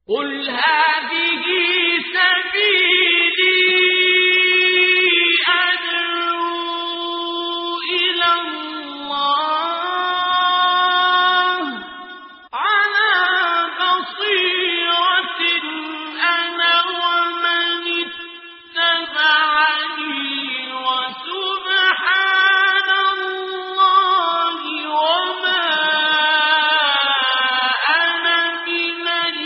قل هذه سبيلي أدعو إلى الله على بصيرة أنا ومن اتبعني وسبحان الله وما أنا من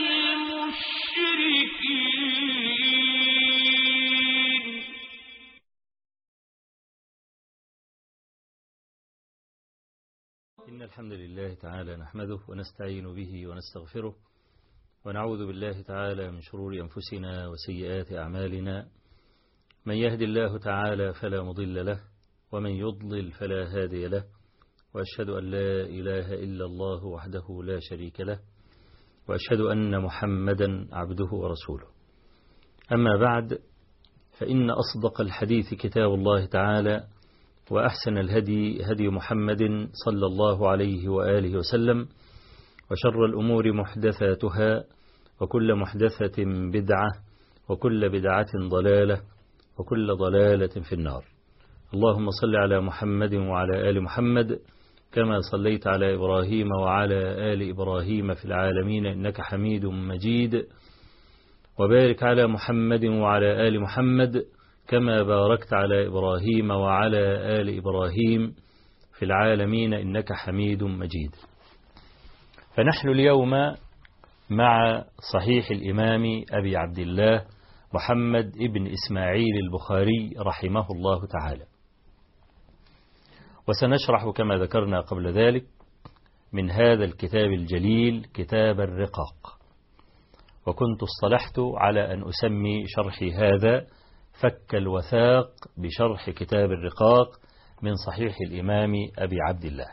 المشركين إن الحمد لله تعالى نحمده ونستعين به ونستغفره ونعوذ بالله تعالى من شرور أنفسنا وسيئات أعمالنا من يهد الله تعالى فلا مضل له ومن يضلل فلا هادي له وأشهد أن لا إله إلا الله وحده لا شريك له وأشهد أن محمدا عبده ورسوله أما بعد فإن أصدق الحديث كتاب الله تعالى وأحسن الهدي هدي محمد صلى الله عليه وآله وسلم وشر الأمور محدثاتها وكل محدثة بدعة وكل بدعة ضلالة وكل ضلالة في النار اللهم صل على محمد وعلى آل محمد كما صليت على إبراهيم وعلى آل إبراهيم في العالمين إنك حميد مجيد وبارك على محمد وعلى آل محمد كما باركت على إبراهيم وعلى آل إبراهيم في العالمين إنك حميد مجيد فنحن اليوم مع صحيح الإمام أبي عبد الله محمد ابن إسماعيل البخاري رحمه الله تعالى وسنشرح كما ذكرنا قبل ذلك من هذا الكتاب الجليل كتاب الرقاق وكنت اصطلحت على أن أسمي شرحي هذا فك الوثاق بشرح كتاب الرقاق من صحيح الإمام أبي عبد الله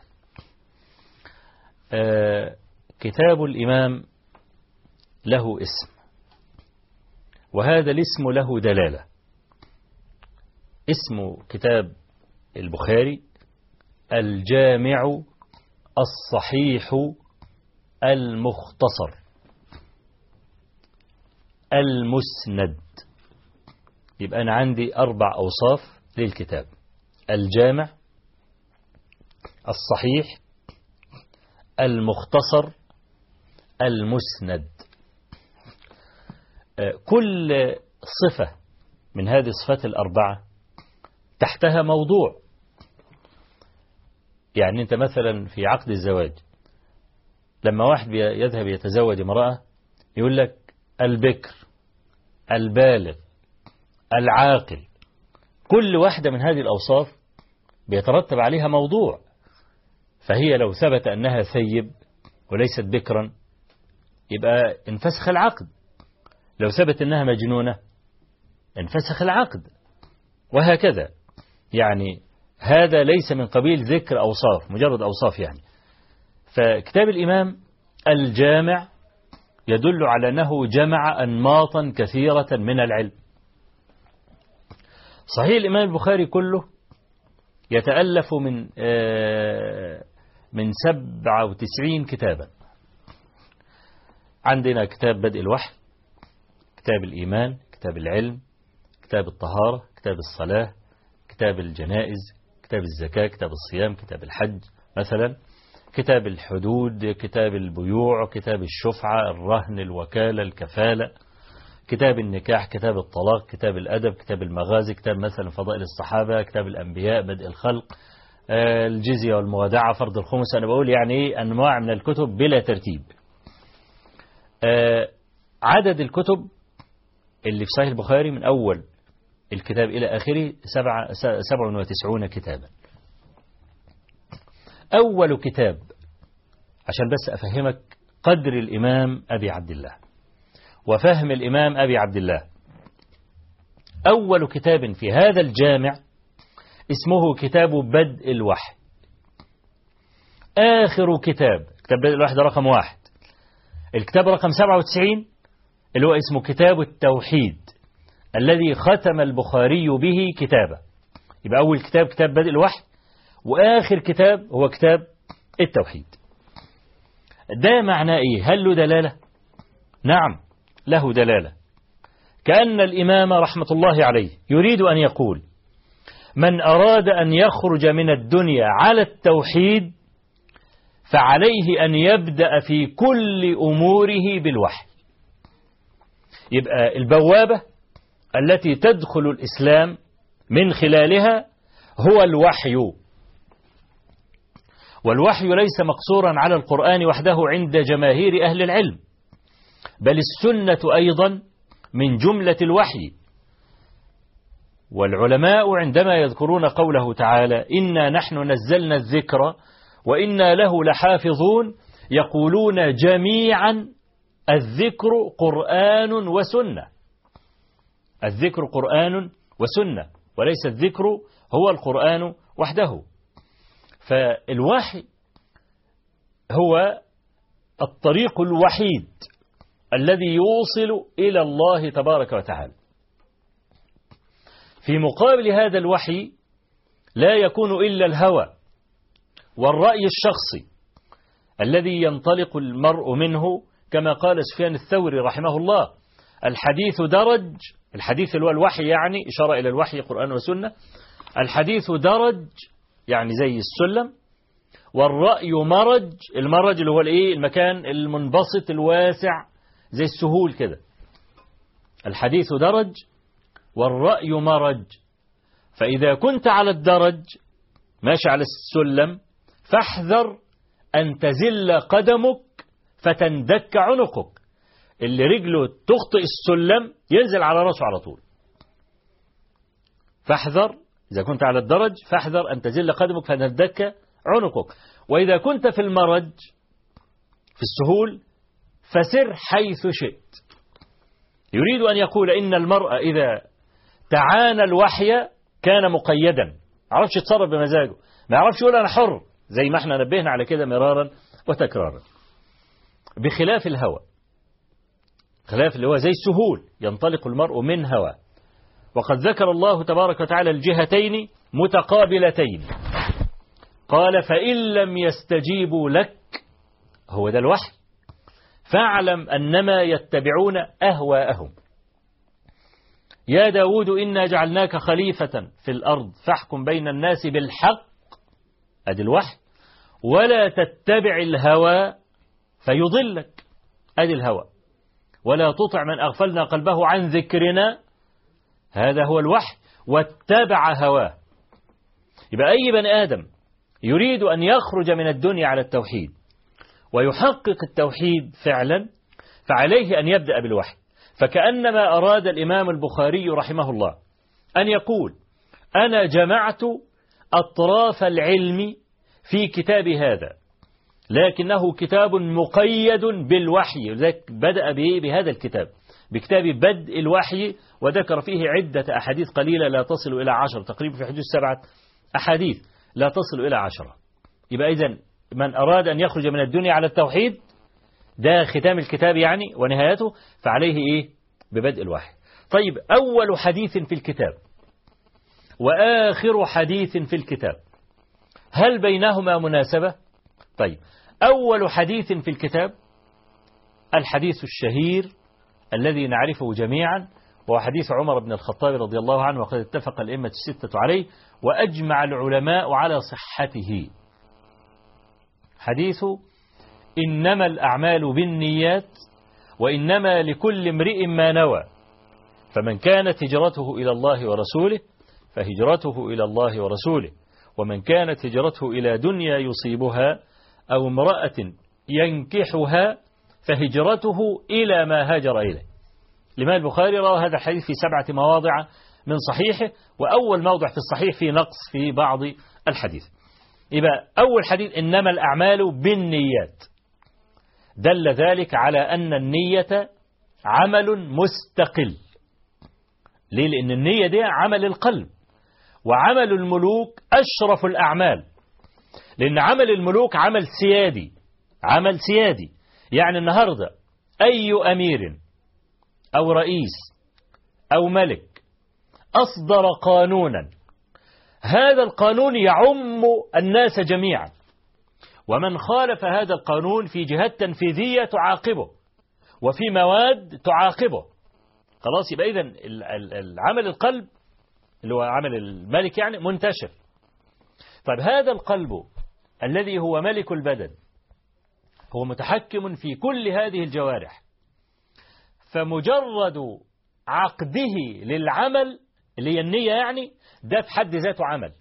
آه كتاب الإمام له اسم وهذا الاسم له دلالة اسم كتاب البخاري الجامع الصحيح المختصر المسند يبقى أنا عندي أربع أوصاف للكتاب الجامع الصحيح المختصر المسند كل صفة من هذه الصفات الأربعة تحتها موضوع يعني أنت مثلا في عقد الزواج لما واحد يذهب يتزوج امرأة يقول لك البكر البالغ العاقل كل واحدة من هذه الأوصاف بيترتب عليها موضوع فهي لو ثبت أنها ثيب وليست بكرا يبقى انفسخ العقد لو ثبت أنها مجنونة انفسخ العقد وهكذا يعني هذا ليس من قبيل ذكر أوصاف مجرد أوصاف يعني فكتاب الإمام الجامع يدل على أنه جمع أنماطا كثيرة من العلم صحيح الإمام البخاري كله يتألف من من سبعة وتسعين كتابا عندنا كتاب بدء الوحي كتاب الإيمان كتاب العلم كتاب الطهارة كتاب الصلاة كتاب الجنائز كتاب الزكاة كتاب الصيام كتاب الحج مثلا كتاب الحدود كتاب البيوع كتاب الشفعة الرهن الوكالة الكفالة كتاب النكاح كتاب الطلاق كتاب الأدب كتاب المغازي كتاب مثلا فضائل الصحابة كتاب الأنبياء بدء الخلق الجزية والمغادعة فرض الخمس أنا بقول يعني إيه أنواع من الكتب بلا ترتيب عدد الكتب اللي في صحيح البخاري من أول الكتاب إلى آخره سبعة سبع وتسعون كتابا أول كتاب عشان بس أفهمك قدر الإمام أبي عبد الله وفهم الإمام أبي عبد الله أول كتاب في هذا الجامع اسمه كتاب بدء الوحي آخر كتاب كتاب بدء الوحي ده رقم واحد الكتاب رقم 97 اللي هو اسمه كتاب التوحيد الذي ختم البخاري به كتابه يبقى أول كتاب كتاب بدء الوحي وآخر كتاب هو كتاب التوحيد ده معناه إيه هل له دلالة نعم له دلالة كأن الإمام رحمة الله عليه يريد أن يقول من أراد أن يخرج من الدنيا على التوحيد فعليه أن يبدأ في كل أموره بالوحي يبقى البوابة التي تدخل الإسلام من خلالها هو الوحي والوحي ليس مقصورا على القرآن وحده عند جماهير أهل العلم بل السنة أيضا من جملة الوحي والعلماء عندما يذكرون قوله تعالى إنا نحن نزلنا الذكر وإنا له لحافظون يقولون جميعا الذكر قرآن وسنة الذكر قرآن وسنة وليس الذكر هو القرآن وحده فالوحي هو الطريق الوحيد الذي يوصل إلى الله تبارك وتعالى في مقابل هذا الوحي لا يكون إلا الهوى والرأي الشخصي الذي ينطلق المرء منه كما قال سفيان الثوري رحمه الله الحديث درج الحديث اللي هو الوحي يعني إشارة إلى الوحي قرآن وسنة الحديث درج يعني زي السلم والرأي مرج المرج اللي هو الايه المكان المنبسط الواسع زي السهول كده الحديث درج والرأي مرج فإذا كنت على الدرج ماشي على السلم فاحذر أن تزل قدمك فتندك عنقك اللي رجله تخطئ السلم ينزل على راسه على طول فاحذر إذا كنت على الدرج فاحذر أن تزل قدمك فتندك عنقك وإذا كنت في المرج في السهول فسر حيث شئت يريد أن يقول إن المرء إذا تعانى الوحي كان مقيدا عرفش يتصرف بمزاجه ما يعرفش يقول أنا حر زي ما احنا نبهنا على كده مرارا وتكرارا بخلاف الهوى خلاف اللي هو زي السهول ينطلق المرء من هوى وقد ذكر الله تبارك وتعالى الجهتين متقابلتين قال فإن لم يستجيبوا لك هو ده الوحي فاعلم أنما يتبعون أهواءهم يا داود إنا جعلناك خليفة في الأرض فاحكم بين الناس بالحق أدي الوحي ولا تتبع الهوى فيضلك أدي الهوى ولا تطع من أغفلنا قلبه عن ذكرنا هذا هو الوحي واتبع هواه يبقى أي بني آدم يريد أن يخرج من الدنيا على التوحيد ويحقق التوحيد فعلا فعليه أن يبدأ بالوحي فكأنما أراد الإمام البخاري رحمه الله أن يقول أنا جمعت أطراف العلم في كتاب هذا لكنه كتاب مقيد بالوحي لذلك بدأ به بهذا الكتاب بكتاب بدء الوحي وذكر فيه عدة أحاديث قليلة لا تصل إلى عشر تقريبا في حدود سبعة أحاديث لا تصل إلى عشرة يبقى إذن من أراد أن يخرج من الدنيا على التوحيد ده ختام الكتاب يعني ونهايته فعليه إيه ببدء الوحي طيب أول حديث في الكتاب وآخر حديث في الكتاب هل بينهما مناسبة طيب أول حديث في الكتاب الحديث الشهير الذي نعرفه جميعا وهو حديث عمر بن الخطاب رضي الله عنه وقد اتفق الأئمة الستة عليه وأجمع العلماء على صحته حديث إنما الأعمال بالنيات وإنما لكل امرئ ما نوى فمن كانت هجرته إلى الله ورسوله فهجرته إلى الله ورسوله ومن كانت هجرته إلى دنيا يصيبها أو امرأة ينكحها فهجرته إلى ما هاجر إليه لما البخاري روى هذا الحديث في سبعة مواضع من صحيحه وأول موضع في الصحيح في نقص في بعض الحديث يبقى أول حديث إنما الأعمال بالنيات دل ذلك على أن النية عمل مستقل ليه لأن النية دي عمل القلب وعمل الملوك أشرف الأعمال لأن عمل الملوك عمل سيادي عمل سيادي يعني النهاردة أي أمير أو رئيس أو ملك أصدر قانونا هذا القانون يعم الناس جميعا ومن خالف هذا القانون في جهات تنفيذية تعاقبه وفي مواد تعاقبه خلاص يبقى إذا العمل القلب اللي هو عمل الملك يعني منتشر طيب هذا القلب الذي هو ملك البدن هو متحكم في كل هذه الجوارح فمجرد عقده للعمل اللي هي النية يعني ده في حد ذاته عمل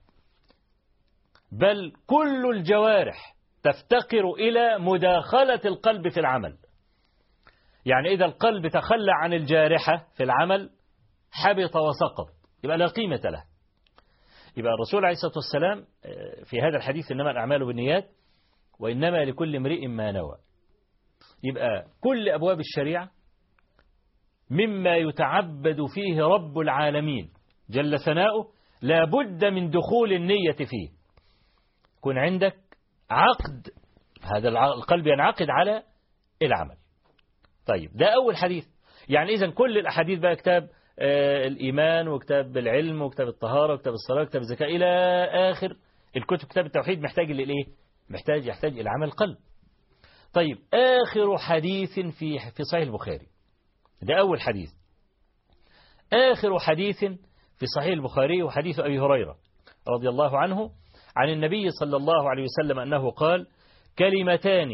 بل كل الجوارح تفتقر إلى مداخلة القلب في العمل يعني إذا القلب تخلى عن الجارحة في العمل حبط وسقط يبقى لا قيمة له يبقى الرسول عليه الصلاة والسلام في هذا الحديث إنما الأعمال بالنيات وإنما لكل امرئ ما نوى يبقى كل أبواب الشريعة مما يتعبد فيه رب العالمين جل ثناؤه لا بد من دخول النية فيه يكون عندك عقد هذا القلب ينعقد على العمل طيب ده أول حديث يعني إذا كل الأحاديث بقى كتاب آه الإيمان وكتاب العلم وكتاب الطهارة وكتاب الصلاة وكتاب الزكاة إلى آخر الكتب كتاب التوحيد محتاج للإيه محتاج يحتاج إلى عمل قلب طيب آخر حديث في في صحيح البخاري ده أول حديث آخر حديث في صحيح البخاري وحديث أبي هريرة رضي الله عنه عن النبي صلى الله عليه وسلم أنه قال كلمتان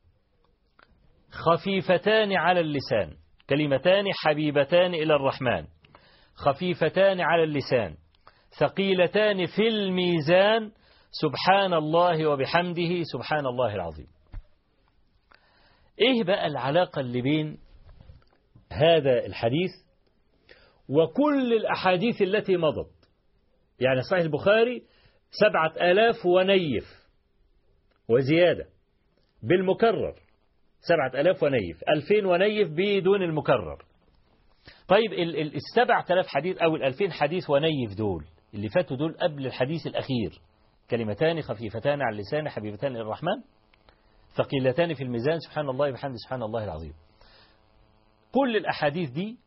خفيفتان على اللسان كلمتان حبيبتان إلى الرحمن خفيفتان على اللسان ثقيلتان في الميزان سبحان الله وبحمده سبحان الله العظيم ايه بقى العلاقة اللي بين هذا الحديث وكل الأحاديث التي مضت يعني صحيح البخاري سبعة آلاف ونيف وزيادة بالمكرر سبعة آلاف ونيف ألفين ونيف بدون المكرر طيب السبعة آلاف حديث أو الألفين حديث ونيف دول اللي فاتوا دول قبل الحديث الأخير كلمتان خفيفتان على اللسان حبيبتان إلى الرحمن ثقيلتان في الميزان سبحان الله بحمد سبحان الله العظيم كل الأحاديث دي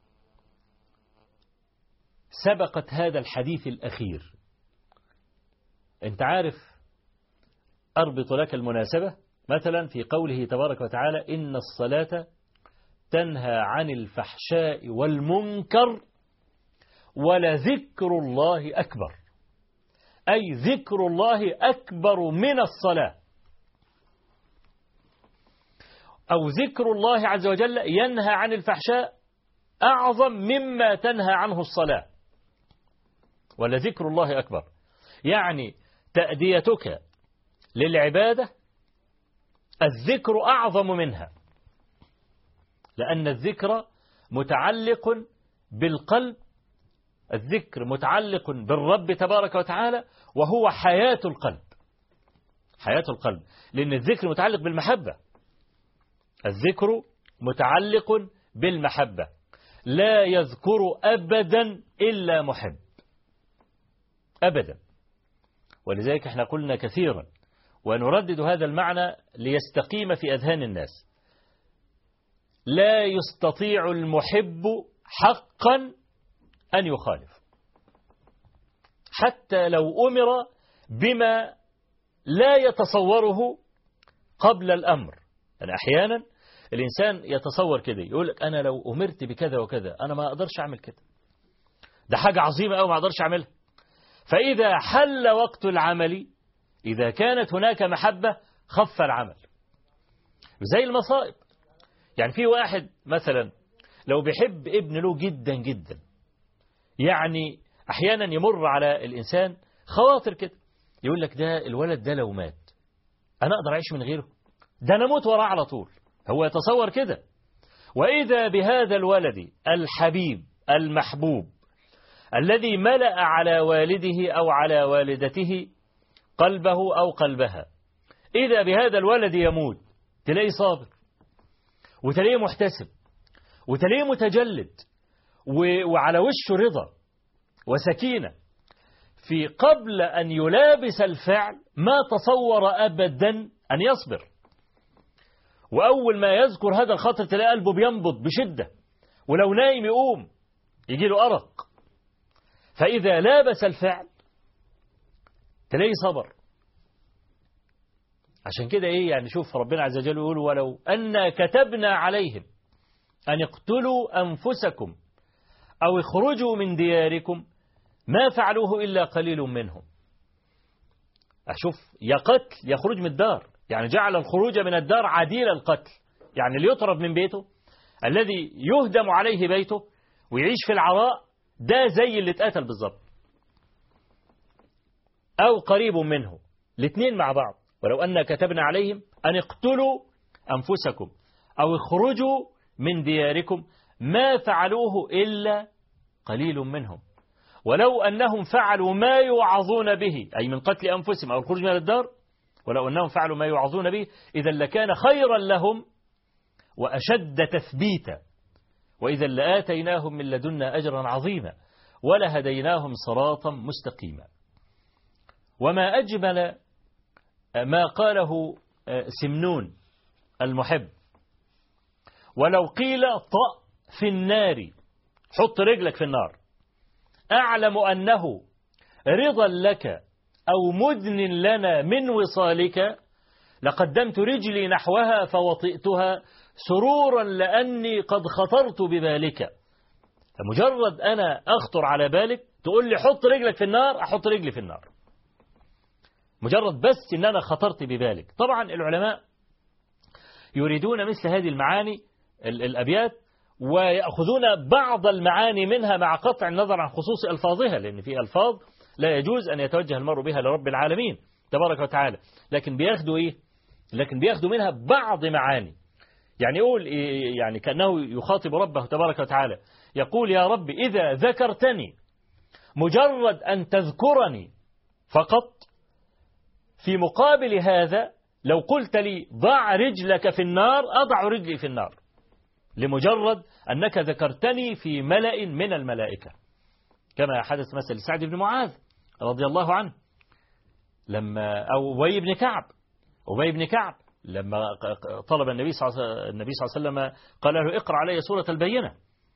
سبقت هذا الحديث الأخير أنت عارف أربط لك المناسبة مثلا في قوله تبارك وتعالى إن الصلاة تنهى عن الفحشاء والمنكر ولذكر الله أكبر أي ذكر الله أكبر من الصلاة أو ذكر الله عز وجل ينهى عن الفحشاء أعظم مما تنهى عنه الصلاة ولذكر الله أكبر يعني تأديتك للعبادة الذكر أعظم منها لأن الذكر متعلق بالقلب الذكر متعلق بالرب تبارك وتعالى وهو حياة القلب حياة القلب لأن الذكر متعلق بالمحبة الذكر متعلق بالمحبة لا يذكر أبدا إلا محب أبدا ولذلك احنا قلنا كثيرا ونردد هذا المعنى ليستقيم في أذهان الناس لا يستطيع المحب حقا أن يخالف حتى لو أمر بما لا يتصوره قبل الأمر يعني أحيانا الإنسان يتصور كده يقول لك أنا لو أمرت بكذا وكذا أنا ما أقدرش أعمل كده ده حاجة عظيمة أو ما أقدرش أعملها فإذا حل وقت العمل إذا كانت هناك محبة خف العمل زي المصائب يعني في واحد مثلا لو بيحب ابن له جدا جدا يعني أحيانا يمر على الإنسان خواطر كده يقول لك ده الولد ده لو مات أنا أقدر أعيش من غيره ده أنا أموت وراه على طول هو يتصور كده وإذا بهذا الولد الحبيب المحبوب الذي ملأ على والده أو على والدته قلبه أو قلبها إذا بهذا الولد يموت تلاقيه صابر وتلاقيه محتسب وتلاقيه متجلد وعلى وشه رضا وسكينة في قبل أن يلابس الفعل ما تصور أبدا أن يصبر وأول ما يذكر هذا الخطر تلاقي قلبه بينبض بشدة ولو نايم يقوم يجي له أرق فإذا لابس الفعل تلاقيه صبر عشان كده إيه يعني شوف ربنا عز وجل يقول ولو أن كتبنا عليهم أن اقتلوا أنفسكم أو اخرجوا من دياركم ما فعلوه إلا قليل منهم أشوف يا قتل يخرج من الدار يعني جعل الخروج من الدار عديل القتل يعني اللي يطرد من بيته الذي يهدم عليه بيته ويعيش في العراء ده زي اللي اتقتل بالظبط أو قريب منه الاثنين مع بعض ولو أن كتبنا عليهم أن اقتلوا أنفسكم أو اخرجوا من دياركم ما فعلوه إلا قليل منهم ولو أنهم فعلوا ما يوعظون به أي من قتل أنفسهم أو الخروج من الدار ولو أنهم فعلوا ما يوعظون به إذا لكان خيرا لهم وأشد تثبيتا وإذا لآتيناهم من لدنا أجرا عظيما ولهديناهم صراطا مستقيما وما أجمل ما قاله سمنون المحب ولو قيل طأ في النار حط رجلك في النار أعلم أنه رضا لك أو مدن لنا من وصالك لقدمت رجلي نحوها فوطئتها سرورا لأني قد خطرت ببالك فمجرد أنا أخطر على بالك تقول لي حط رجلك في النار أحط رجلي في النار مجرد بس أن أنا خطرت ببالك طبعا العلماء يريدون مثل هذه المعاني الأبيات ويأخذون بعض المعاني منها مع قطع النظر عن خصوص ألفاظها لأن في ألفاظ لا يجوز أن يتوجه المرء بها لرب العالمين تبارك وتعالى لكن بياخدوا إيه لكن بياخدوا منها بعض معاني يعني يقول إيه يعني كأنه يخاطب ربه تبارك وتعالى يقول يا رب إذا ذكرتني مجرد أن تذكرني فقط في مقابل هذا لو قلت لي ضع رجلك في النار أضع رجلي في النار لمجرد أنك ذكرتني في ملأ من الملائكة كما حدث مثل سعد بن معاذ رضي الله عنه لما أو أبي بن كعب أبي بن كعب لما طلب النبي صلى الله عليه وسلم قال له اقرأ علي سورة البينة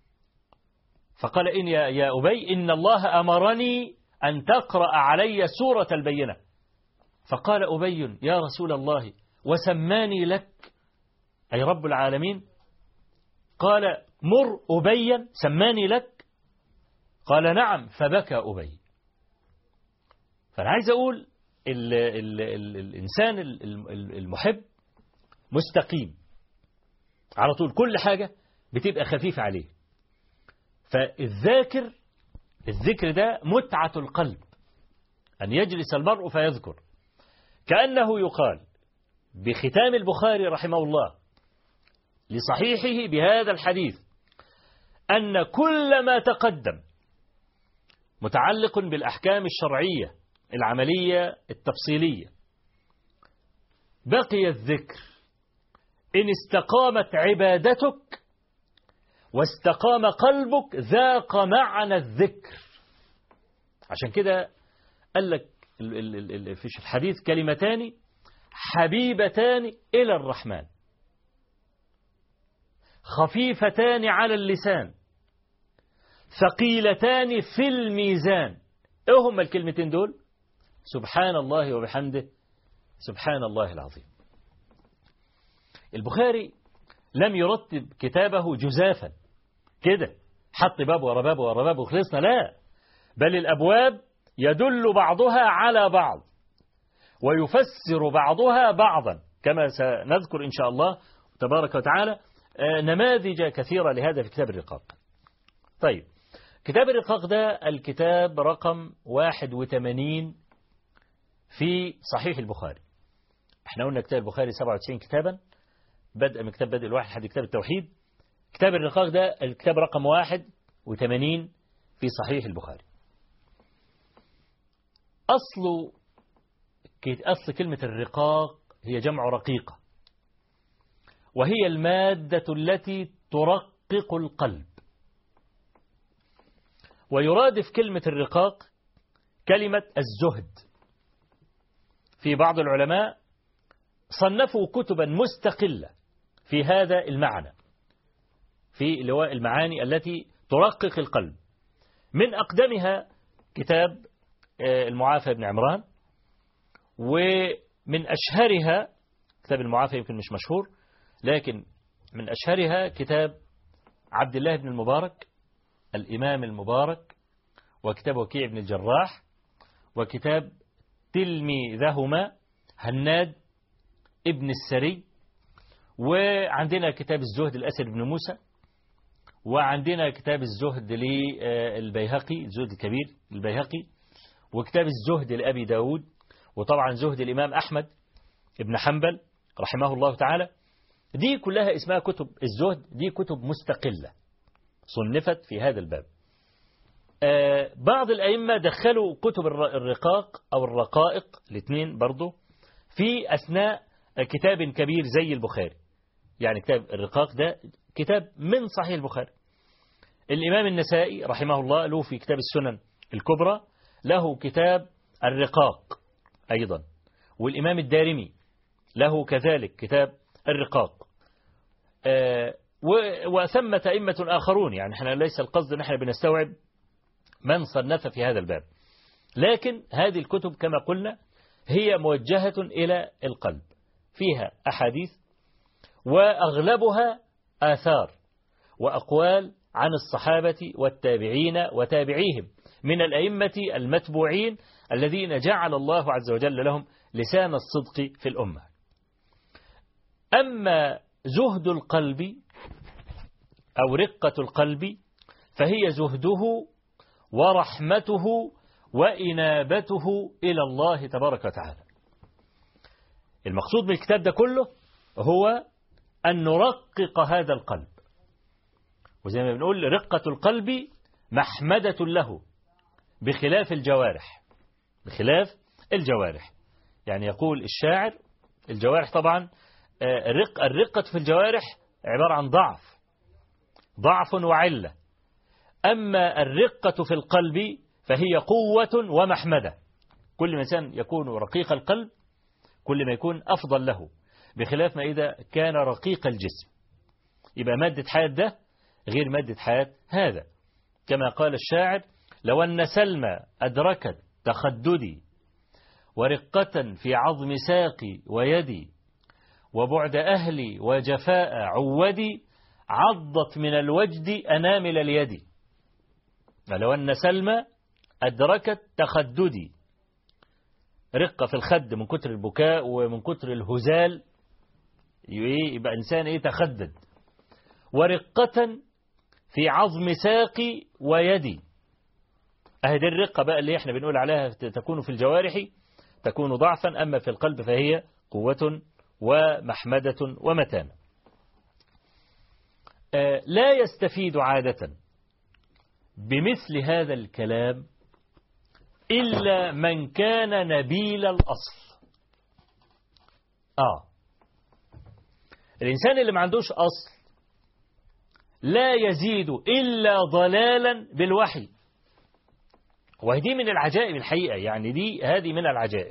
فقال إن يا, يا أبي إن الله أمرني أن تقرأ علي سورة البينة فقال أبي يا رسول الله وسماني لك أي رب العالمين قال مر أبيا سماني لك قال نعم فبكى أبي فأنا عايز أقول ال ال ال الإنسان المحب مستقيم على طول كل حاجة بتبقى خفيفة عليه فالذاكر الذكر ده متعة القلب أن يجلس المرء فيذكر كأنه يقال بختام البخاري رحمه الله لصحيحه بهذا الحديث أن كل ما تقدم متعلق بالأحكام الشرعية العملية التفصيلية بقي الذكر إن استقامت عبادتك واستقام قلبك ذاق معنى الذكر عشان كده قال لك في الحديث كلمتان حبيبتان إلى الرحمن خفيفتان على اللسان ثقيلتان في الميزان ايه هم الكلمتين دول سبحان الله وبحمده سبحان الله العظيم البخاري لم يرتب كتابه جزافا كده حط باب ورا باب ورا باب وخلصنا لا بل الأبواب يدل بعضها على بعض ويفسر بعضها بعضا كما سنذكر إن شاء الله تبارك وتعالى نماذج كثيرة لهذا في كتاب الرقاق طيب كتاب الرقاق ده الكتاب رقم 81 في صحيح البخاري احنا قلنا كتاب البخاري 97 كتابا بدء من كتاب بدء الواحد لحد كتاب التوحيد كتاب الرقاق ده الكتاب رقم 81 في صحيح البخاري أصل أصل كلمة الرقاق هي جمع رقيقة وهي المادة التي ترقق القلب ويرادف كلمة الرقاق كلمة الزهد في بعض العلماء صنفوا كتبا مستقلة في هذا المعنى في لواء المعاني التي ترقق القلب من أقدمها كتاب المعافى بن عمران ومن أشهرها كتاب المعافى يمكن مش مشهور لكن من أشهرها كتاب عبد الله بن المبارك الإمام المبارك وكتاب وكيع بن الجراح وكتاب تلميذهما هناد ابن السري وعندنا كتاب الزهد الأسد بن موسى وعندنا كتاب الزهد للبيهقي الزهد الكبير البيهقي وكتاب الزهد لأبي داود وطبعا زهد الإمام أحمد ابن حنبل رحمه الله تعالى دي كلها اسمها كتب الزهد دي كتب مستقلة صنفت في هذا الباب آه بعض الأئمة دخلوا كتب الرقاق أو الرقائق الاثنين برضو في أثناء كتاب كبير زي البخاري يعني كتاب الرقاق ده كتاب من صحيح البخاري الإمام النسائي رحمه الله له في كتاب السنن الكبرى له كتاب الرقاق أيضا والإمام الدارمي له كذلك كتاب الرقاق آه وثمة أئمة آخرون يعني احنا ليس القصد ان احنا بنستوعب من صنف في هذا الباب لكن هذه الكتب كما قلنا هي موجهة إلى القلب فيها أحاديث وأغلبها آثار وأقوال عن الصحابة والتابعين وتابعيهم من الأئمة المتبوعين الذين جعل الله عز وجل لهم لسان الصدق في الأمة أما زهد القلب أو رقة القلب فهي زهده ورحمته وإنابته إلى الله تبارك وتعالى المقصود بالكتاب ده كله هو أن نرقق هذا القلب وزي ما بنقول رقة القلب محمدة له بخلاف الجوارح بخلاف الجوارح يعني يقول الشاعر الجوارح طبعا الرق الرقة في الجوارح عبارة عن ضعف ضعف وعلة أما الرقة في القلب فهي قوة ومحمدة كل ما إنسان يكون رقيق القلب كل ما يكون أفضل له بخلاف ما إذا كان رقيق الجسم يبقى مادة حياة ده غير مادة حياة هذا كما قال الشاعر لو أن سلمى أدركت تخددي ورقة في عظم ساقي ويدي وبعد أهلي وجفاء عودي عضت من الوجد أنامل اليد لو أن سلمى أدركت تخددي رقة في الخد من كتر البكاء ومن كتر الهزال يبقى إنسان إيه تخدد ورقة في عظم ساقي ويدي أهدي الرقة بقى اللي احنا بنقول عليها تكون في الجوارح تكون ضعفا أما في القلب فهي قوة ومحمدة ومتانة لا يستفيد عادة بمثل هذا الكلام إلا من كان نبيل الأصل آه الإنسان اللي ما عندوش أصل لا يزيد إلا ضلالا بالوحي وهذه من العجائب الحقيقة يعني دي هذه من العجائب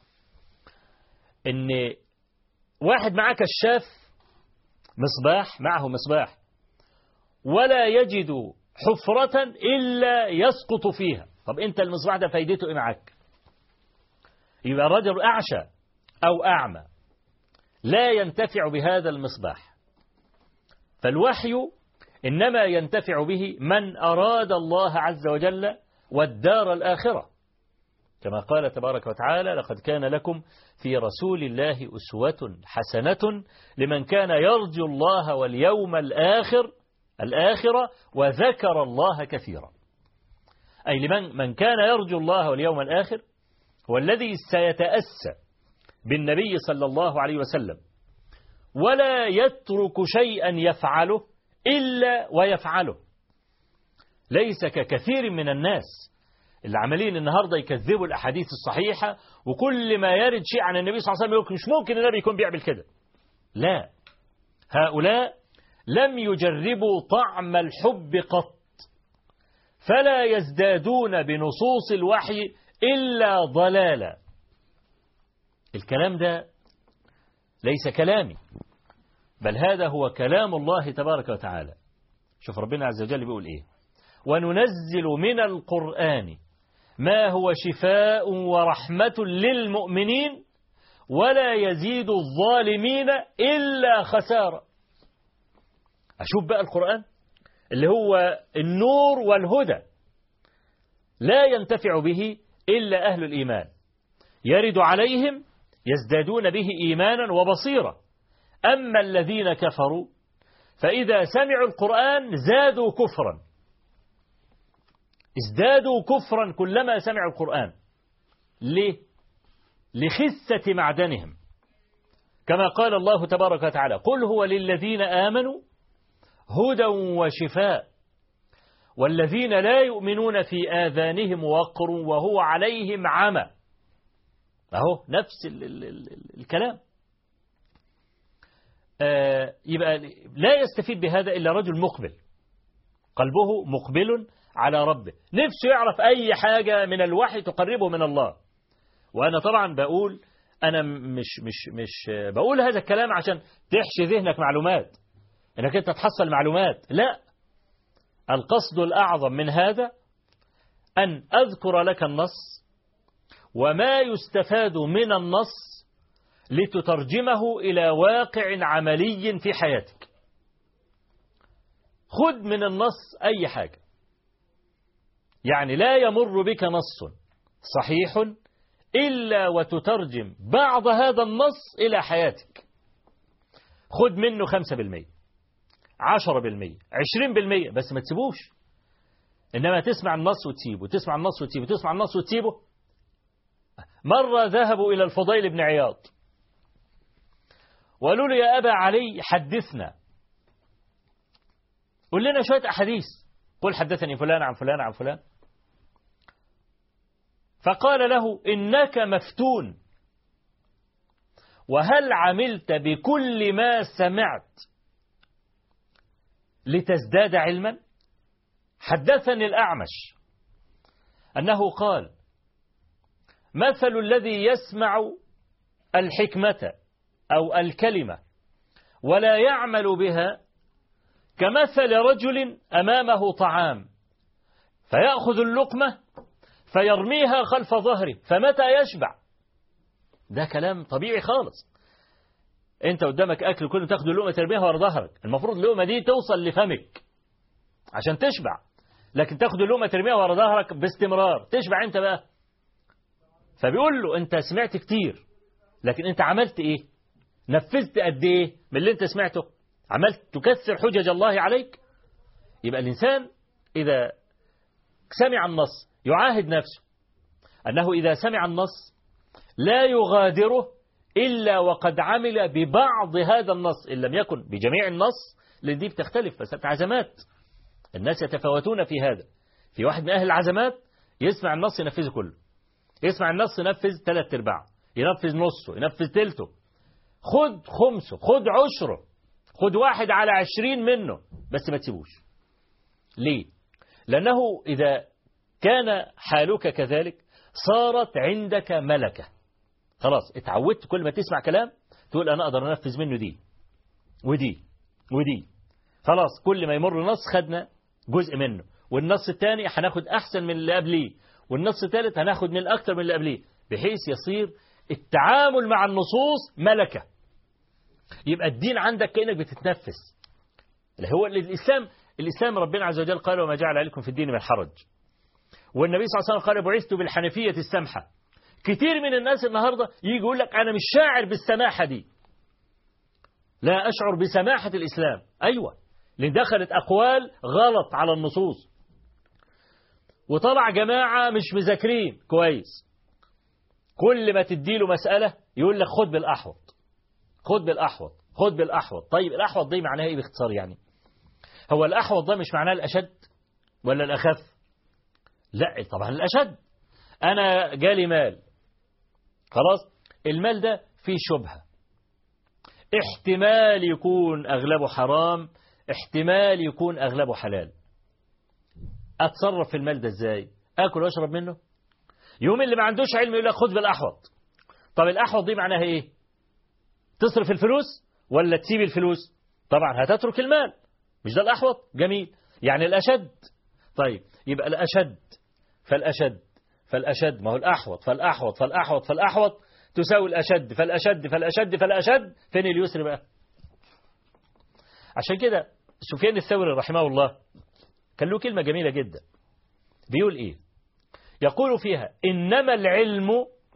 إن واحد معاه كشاف مصباح معه مصباح ولا يجد حفرة إلا يسقط فيها طب أنت المصباح ده فايدته إيه معاك يبقى الرجل أعشى أو أعمى لا ينتفع بهذا المصباح فالوحي إنما ينتفع به من أراد الله عز وجل والدار الآخرة كما قال تبارك وتعالى لقد كان لكم في رسول الله أسوة حسنة لمن كان يرجو الله واليوم الآخر الآخرة وذكر الله كثيرا أي لمن من كان يرجو الله واليوم الآخر والذي سيتأسى بالنبي صلى الله عليه وسلم ولا يترك شيئا يفعله إلا ويفعله ليس ككثير من الناس اللي عمالين النهاردة يكذبوا الأحاديث الصحيحة وكل ما يرد شيء عن النبي صلى الله عليه وسلم يقول مش ممكن النبي يكون بيعمل كده لا هؤلاء لم يجربوا طعم الحب قط فلا يزدادون بنصوص الوحي إلا ضلالا الكلام ده ليس كلامي بل هذا هو كلام الله تبارك وتعالى شوف ربنا عز وجل بيقول إيه وننزل من القرآن ما هو شفاء ورحمة للمؤمنين ولا يزيد الظالمين إلا خسارة أشوف بقى القرآن اللي هو النور والهدى لا ينتفع به إلا أهل الإيمان يرد عليهم يزدادون به إيمانا وبصيرة أما الذين كفروا فإذا سمعوا القرآن زادوا كفرا ازدادوا كفرا كلما سمعوا القرآن ليه؟ لخسة معدنهم كما قال الله تبارك وتعالى قل هو للذين آمنوا هدى وشفاء والذين لا يؤمنون في آذانهم وقر وهو عليهم عمى أهو نفس ال ال ال الكلام آه يبقى لا يستفيد بهذا إلا رجل مقبل قلبه مقبل على ربه نفسه يعرف أي حاجة من الوحي تقربه من الله وأنا طبعا بقول أنا مش مش مش بقول هذا الكلام عشان تحشي ذهنك معلومات انك انت تحصل معلومات لا القصد الأعظم من هذا أن أذكر لك النص وما يستفاد من النص لتترجمه إلى واقع عملي في حياتك خذ من النص أي حاجة يعني لا يمر بك نص صحيح إلا وتترجم بعض هذا النص إلى حياتك خذ منه خمسة بالمية عشرة بالمية عشرين بالمية بس ما تسيبوش إنما تسمع النص وتسيبه تسمع النص وتسيبه تسمع النص وتسيبه مرة ذهبوا إلى الفضيل بن عياض وقالوا له يا أبا علي حدثنا قل لنا شوية أحاديث قل حدثني فلان عن فلان عن فلان فقال له إنك مفتون وهل عملت بكل ما سمعت لتزداد علما حدثني الأعمش أنه قال مثل الذي يسمع الحكمة أو الكلمة ولا يعمل بها كمثل رجل أمامه طعام فيأخذ اللقمة فيرميها خلف ظهره فمتى يشبع ده كلام طبيعي خالص انت قدامك اكل كله تاخد اللقمه ترميها ورا ظهرك المفروض اللقمه دي توصل لفمك عشان تشبع لكن تاخد اللقمه ترميها ورا ظهرك باستمرار تشبع انت بقى فبيقول له انت سمعت كتير لكن انت عملت ايه نفذت قد ايه من اللي انت سمعته عملت تكثر حجج الله عليك يبقى الانسان اذا سمع النص يعاهد نفسه انه اذا سمع النص لا يغادره إلا وقد عمل ببعض هذا النص إن لم يكن بجميع النص لأن دي بتختلف بس عزمات الناس يتفاوتون في هذا في واحد من أهل العزمات يسمع النص ينفذه كله يسمع النص ينفذ ثلاث ارباع ينفذ نصه ينفذ تلته خد خمسه خد عشره خد واحد على عشرين منه بس ما تسيبوش ليه لأنه إذا كان حالك كذلك صارت عندك ملكة خلاص اتعودت كل ما تسمع كلام تقول أنا أقدر أنفذ منه دي ودي ودي خلاص كل ما يمر نص خدنا جزء منه والنص الثاني هناخد أحسن من اللي قبليه والنص الثالث هناخد من الأكثر من اللي قبليه بحيث يصير التعامل مع النصوص ملكة يبقى الدين عندك كأنك بتتنفس اللي هو الإسلام الإسلام ربنا عز وجل قال وما جعل عليكم في الدين من حرج والنبي صلى الله عليه وسلم قال بعثت بالحنفية السمحة كتير من الناس النهاردة يجي يقول لك أنا مش شاعر بالسماحة دي لا أشعر بسماحة الإسلام أيوة لأن دخلت أقوال غلط على النصوص وطلع جماعة مش مذاكرين كويس كل ما تديله مسألة يقول لك خد بالأحوط خد بالأحوط خد بالأحوط طيب الأحوط دي معناها إيه باختصار يعني هو الأحوط ده مش معناه الأشد ولا الأخف لا طبعا الأشد أنا جالي مال خلاص المال ده فيه شبهة احتمال يكون أغلبه حرام احتمال يكون أغلبه حلال أتصرف في المال ده إزاي أكل وأشرب منه يوم اللي ما عندوش علم يقول لك خد بالأحوط طب الأحوط دي معناها إيه تصرف الفلوس ولا تسيب الفلوس طبعا هتترك المال مش ده الأحوط جميل يعني الأشد طيب يبقى الأشد فالأشد فالأشد ما هو الأحوط فالأحوط فالأحوط فالأحوط تساوي الأشد فالأشد فالأشد فالأشد فين اليسر بقى عشان كده سفيان الثوري رحمه الله كان له كلمة جميلة جدا بيقول إيه يقول فيها إنما العلم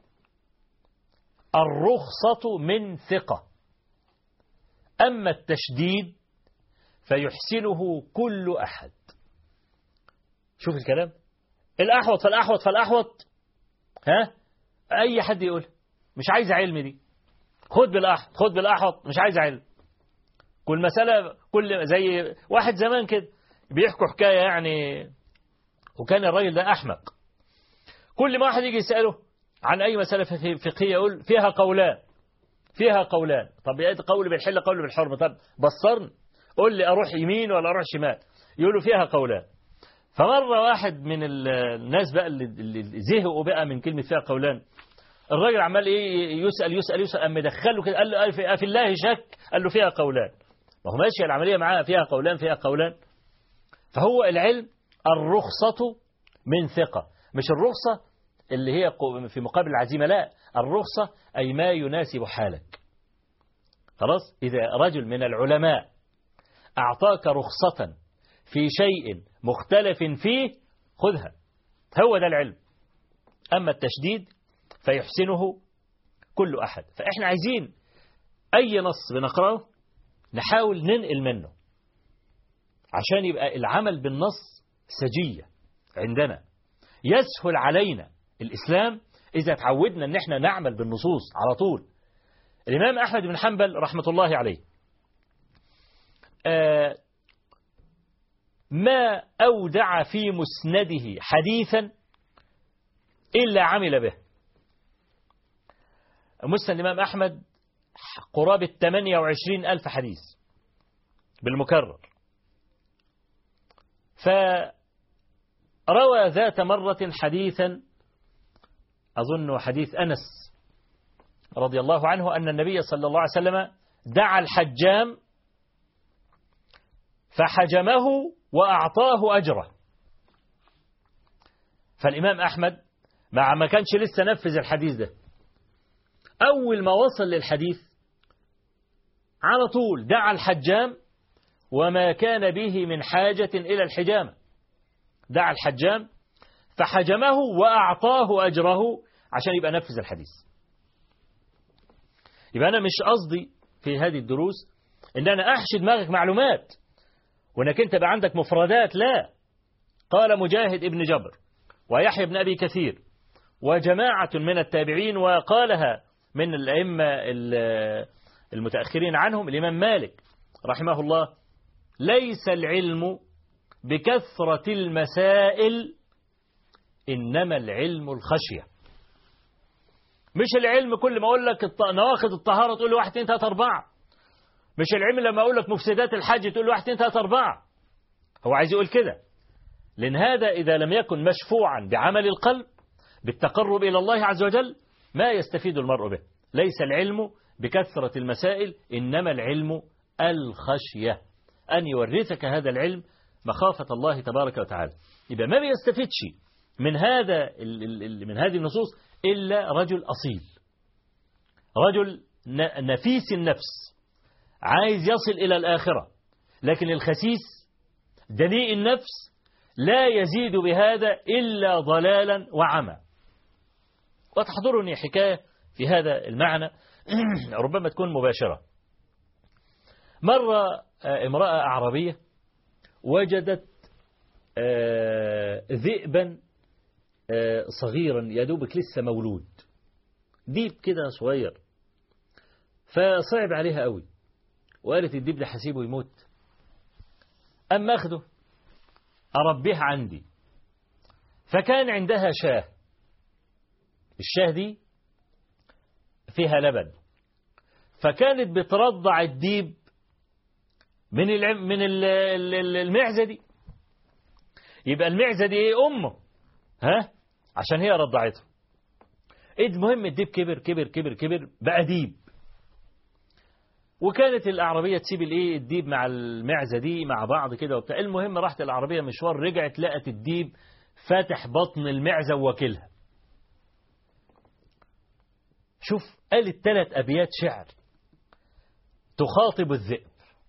الرخصة من ثقة أما التشديد فيحسنه كل أحد شوف الكلام الأحوط فالأحوط فالأحوط ها أي حد يقول مش عايز علم دي خد بالأحوط خد بالأحوط مش عايز علم كل مسألة كل زي واحد زمان كده بيحكوا حكاية يعني وكان الراجل ده أحمق كل ما واحد يجي يسأله عن أي مسألة فقهية يقول فيها قولان فيها قولان طب يا قول بالحل قول بالحرم طب بصرني قول لي أروح يمين ولا أروح شمال يقولوا فيها قولان فمرة واحد من الناس بقى اللي زهقوا بقى من كلمة فيها قولان الراجل عمال ايه يسأل يسأل يسأل أم دخله كده قال له في الله شك قال له فيها قولان ما هو ماشي العملية معاه فيها قولان فيها قولان فهو العلم الرخصة من ثقة مش الرخصة اللي هي في مقابل العزيمة لا الرخصة أي ما يناسب حالك خلاص إذا رجل من العلماء أعطاك رخصة في شيء مختلف فيه خذها هو ده العلم أما التشديد فيحسنه كل أحد فإحنا عايزين أي نص بنقرأه نحاول ننقل منه عشان يبقى العمل بالنص سجية عندنا يسهل علينا الإسلام إذا تعودنا أن احنا نعمل بالنصوص على طول الإمام أحمد بن حنبل رحمة الله عليه آه ما أودع في مسنده حديثا إلا عمل به مسند الإمام أحمد قرابة 28 ألف حديث بالمكرر فروى ذات مرة حديثا أظن حديث أنس رضي الله عنه أن النبي صلى الله عليه وسلم دعا الحجام فحجمه وأعطاه أجره فالإمام أحمد مع ما كانش لسه نفذ الحديث ده أول ما وصل للحديث على طول دعا الحجام وما كان به من حاجة إلى الحجامة دعا الحجام فحجمه وأعطاه أجره عشان يبقى نفذ الحديث يبقى أنا مش قصدي في هذه الدروس إن أنا أحشي دماغك معلومات وإنك أنت بقى عندك مفردات لا قال مجاهد ابن جبر ويحيى بن أبي كثير وجماعة من التابعين وقالها من الأئمة المتأخرين عنهم الإمام مالك رحمه الله ليس العلم بكثرة المسائل إنما العلم الخشية مش العلم كل ما أقول لك نواقض الطهارة تقول له واحد اثنين ثلاثة أربعة مش العلم لما أقول لك مفسدات الحج تقول له واحد اثنين ثلاثة أربعة هو عايز يقول كده لأن هذا إذا لم يكن مشفوعا بعمل القلب بالتقرب إلى الله عز وجل ما يستفيد المرء به ليس العلم بكثرة المسائل إنما العلم الخشية أن يورثك هذا العلم مخافة الله تبارك وتعالى يبقى ما بيستفيدش من هذا من هذه النصوص إلا رجل أصيل رجل نفيس النفس عايز يصل إلى الآخرة لكن الخسيس دنيء النفس لا يزيد بهذا إلا ضلالا وعمى وتحضرني حكاية في هذا المعنى ربما تكون مباشرة مرة امرأة أعربية وجدت ذئبا صغيرا يدوبك لسه مولود ديب كده صغير فصعب عليها قوي وقالت الديب ده هسيبه يموت أما أخده أربيه عندي فكان عندها شاه الشاه دي فيها لبن فكانت بترضع الديب من العم من المعزة دي يبقى المعزة دي ايه أمه ها عشان هي رضعته المهم الديب كبر كبر كبر كبر بقى ديب وكانت العربية تسيب الايه الديب مع المعزة دي مع بعض كده وبتاع المهم راحت العربية مشوار رجعت لقت الديب فاتح بطن المعزة وواكلها شوف قالت ثلاث أبيات شعر تخاطب الذئب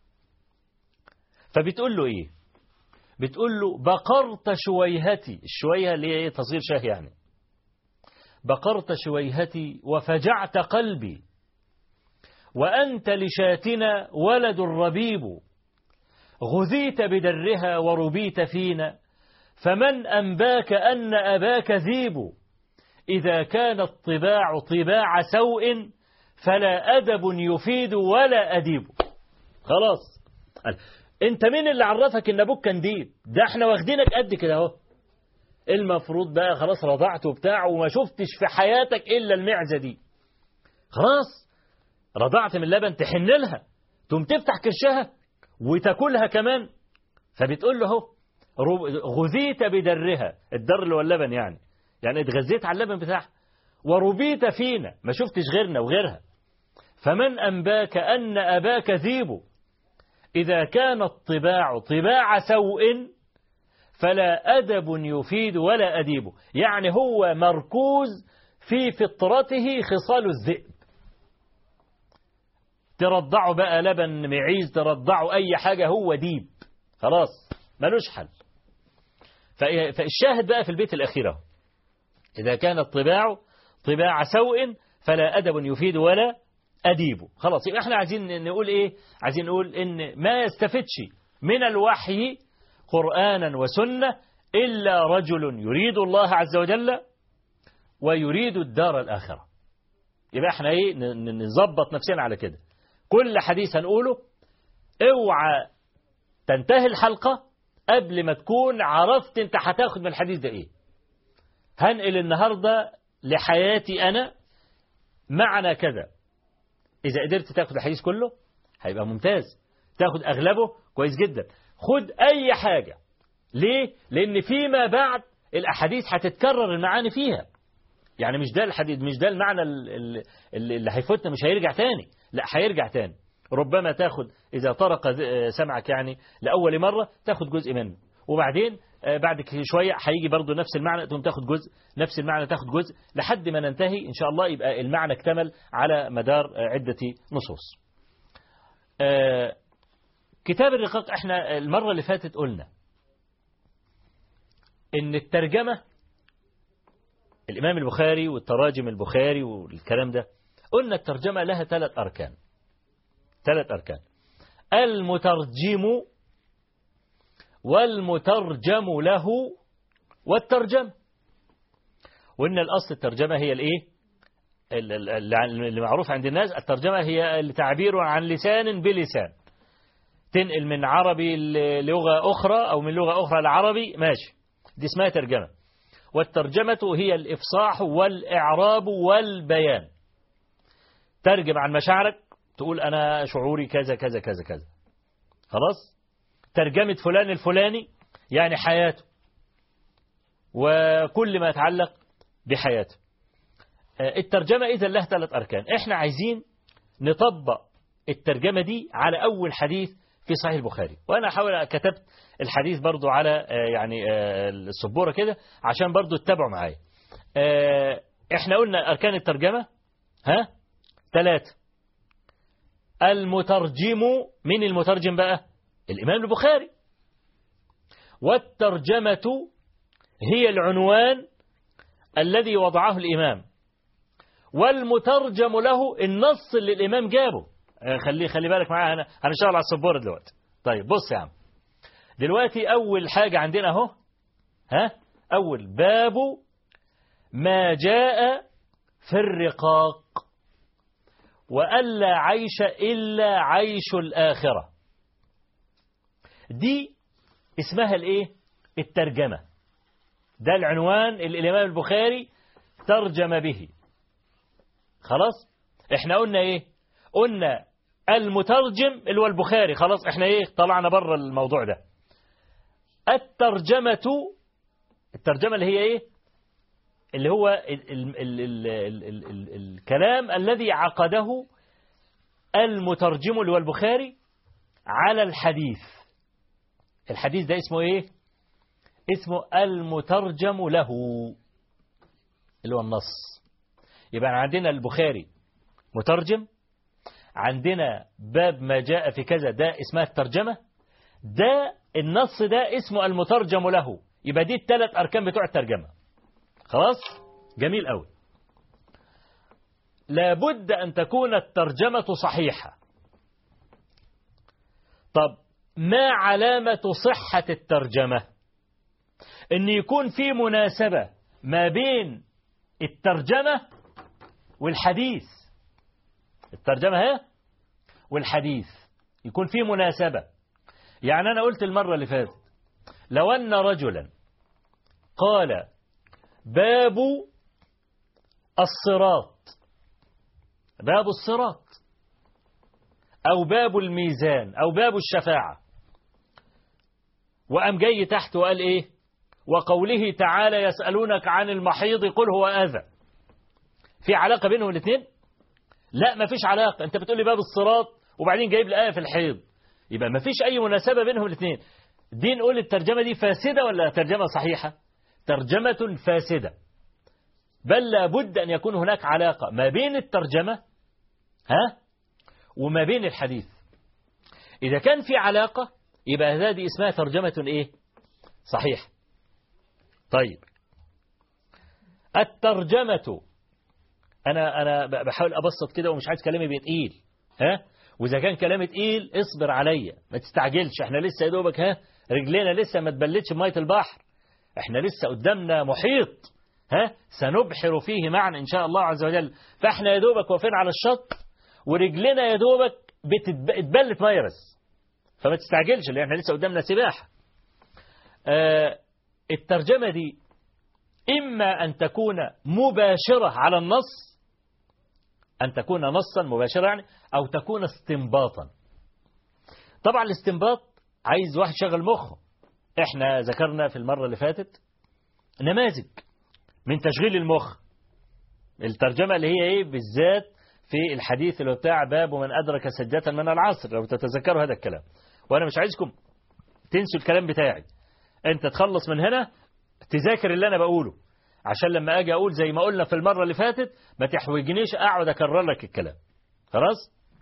فبتقول له إيه بتقول له بقرت شويهتي الشويهة اللي هي إيه تصير شاه يعني بقرت شويهتي وفجعت قلبي وأنت لشاتنا ولد ربيب غذيت بدرها وربيت فينا فمن أنباك أن أباك ذيب إذا كان الطباع طباع سوء فلا أدب يفيد ولا أديب خلاص انت مين اللي عرفك ان ابوك كان ديب ده احنا واخدينك قد كده اهو المفروض بقى خلاص رضعت وبتاع وما شفتش في حياتك الا المعزه دي خلاص رضعت من اللبن تحن لها تقوم تفتح كرشها وتاكلها كمان فبتقول له اهو غذيت بدرها الدر اللي هو اللبن يعني يعني اتغذيت على اللبن بتاعها وربيت فينا ما شفتش غيرنا وغيرها فمن أنباك أن أباك ذيب إذا كان الطباع طباع سوء فلا أدب يفيد ولا أديب يعني هو مركوز في فطرته خصال الذئب ترضعه بقى لبن معيز ترضعه أي حاجة هو ديب خلاص ملوش حل فالشاهد بقى في البيت الأخيرة إذا كان الطباع طباع سوء فلا أدب يفيد ولا أديب خلاص يبقى احنا عايزين نقول إيه عايزين نقول إن ما يستفدش من الوحي قرآنا وسنة إلا رجل يريد الله عز وجل ويريد الدار الآخرة يبقى احنا ايه نظبط نفسنا على كده كل حديث هنقوله اوعى تنتهي الحلقة قبل ما تكون عرفت انت هتاخد من الحديث ده ايه هنقل النهاردة لحياتي أنا معنى كذا إذا قدرت تاخد الحديث كله هيبقى ممتاز تاخد أغلبه كويس جدا خد أي حاجة ليه؟ لأن فيما بعد الأحاديث هتتكرر المعاني فيها يعني مش ده الحديث مش ده المعنى اللي, اللي هيفوتنا مش هيرجع تاني لا هيرجع تاني ربما تاخد إذا طرق سمعك يعني لأول مرة تاخد جزء منه وبعدين بعد شوية هيجي برضو نفس المعنى تقوم تاخد جزء نفس المعنى تاخد جزء لحد ما ننتهي إن شاء الله يبقى المعنى اكتمل على مدار عدة نصوص كتاب الرقاق احنا المرة اللي فاتت قلنا ان الترجمة الإمام البخاري والتراجم البخاري والكلام ده قلنا الترجمة لها ثلاث أركان ثلاث أركان المترجم والمترجم له والترجم وإن الأصل الترجمة هي الإيه اللي معروف عند الناس الترجمة هي التعبير عن لسان بلسان تنقل من عربي للغة أخرى أو من لغة أخرى لعربي ماشي دي اسمها ترجمة والترجمة هي الإفصاح والإعراب والبيان ترجم عن مشاعرك تقول أنا شعوري كذا كذا كذا كذا خلاص ترجمة فلان الفلاني يعني حياته وكل ما يتعلق بحياته الترجمة إذا لها ثلاث أركان إحنا عايزين نطبق الترجمة دي على أول حديث في صحيح البخاري وأنا أحاول كتبت الحديث برضو على يعني السبورة كده عشان برضو تتابعوا معايا إحنا قلنا أركان الترجمة ها ثلاثة المترجم من المترجم بقى الإمام البخاري والترجمة هي العنوان الذي وضعه الإمام والمترجم له النص اللي الإمام جابه خلي خلي بالك معايا أنا هنشتغل على السبورة دلوقتي طيب بص يا عم دلوقتي أول حاجة عندنا أهو ها أول باب ما جاء في الرقاق وألا عيش إلا عيش الآخرة دي اسمها الايه الترجمة ده العنوان اللي الإمام البخاري ترجم به خلاص احنا قلنا ايه قلنا المترجم اللي هو البخاري خلاص احنا ايه طلعنا بره الموضوع ده الترجمة الترجمة اللي هي ايه اللي هو ال ال ال ال ال ال ال الكلام الذي عقده المترجم اللي هو البخاري على الحديث الحديث ده اسمه ايه اسمه المترجم له اللي هو النص يبقى عندنا البخاري مترجم عندنا باب ما جاء في كذا ده اسمها الترجمة ده النص ده اسمه المترجم له يبقى دي الثلاث أركان بتوع الترجمة خلاص جميل قوي لابد أن تكون الترجمة صحيحة طب ما علامة صحة الترجمة ان يكون في مناسبة ما بين الترجمة والحديث الترجمة هي والحديث يكون في مناسبة يعني أنا قلت المرة اللي فاتت لو أن رجلا قال باب الصراط باب الصراط أو باب الميزان أو باب الشفاعة وأم جاي تحت وقال إيه وقوله تعالى يسألونك عن المحيض قل هو أذى في علاقة بينهم الاثنين لا ما فيش علاقة أنت بتقول لي باب الصراط وبعدين جايب لي آية في الحيض يبقى ما فيش أي مناسبة بينهم الاثنين دي نقول الترجمة دي فاسدة ولا ترجمة صحيحة ترجمة فاسدة بل لابد أن يكون هناك علاقة ما بين الترجمة ها وما بين الحديث إذا كان في علاقة يبقى هذه اسمها ترجمة إيه صحيح طيب الترجمة أنا أنا بحاول أبسط كده ومش عايز كلامي يبقى تقيل ها وإذا كان كلامي تقيل اصبر عليا ما تستعجلش احنا لسه يا دوبك ها رجلينا لسه ما تبلتش بمية البحر احنا لسه قدامنا محيط ها سنبحر فيه معا إن شاء الله عز وجل فاحنا يا دوبك واقفين على الشط ورجلنا يا دوبك بتتبلت ميه بس فما تستعجلش لان احنا لسه قدامنا سباحه آه الترجمه دي اما ان تكون مباشره على النص ان تكون نصا مباشره يعني او تكون استنباطا طبعا الاستنباط عايز واحد شغل مخه احنا ذكرنا في المره اللي فاتت نماذج من تشغيل المخ الترجمه اللي هي ايه بالذات في الحديث اللي بتاع باب من أدرك سجدة من العصر لو تتذكروا هذا الكلام وأنا مش عايزكم تنسوا الكلام بتاعي أنت تخلص من هنا تذاكر اللي أنا بقوله عشان لما أجي أقول زي ما قلنا في المرة اللي فاتت ما تحوجنيش أقعد أكرر لك الكلام خلاص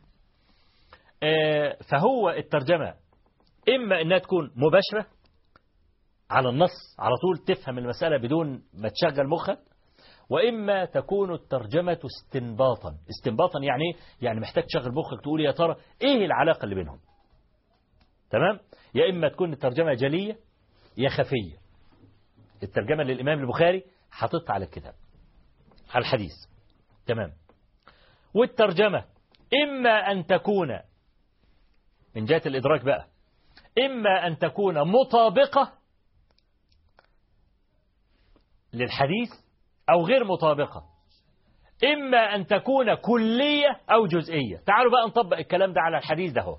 آه فهو الترجمة إما أنها تكون مباشرة على النص على طول تفهم المسألة بدون ما تشغل مخك وإما تكون الترجمة استنباطا استنباطا يعني يعني محتاج تشغل مخك تقول يا ترى إيه العلاقة اللي بينهم تمام يا إما تكون الترجمة جلية يا خفية الترجمة للإمام البخاري حاططها على الكتاب على الحديث تمام والترجمة إما أن تكون من جهة الإدراك بقى إما أن تكون مطابقة للحديث أو غير مطابقة إما أن تكون كلية أو جزئية تعالوا بقى نطبق الكلام ده على الحديث ده هو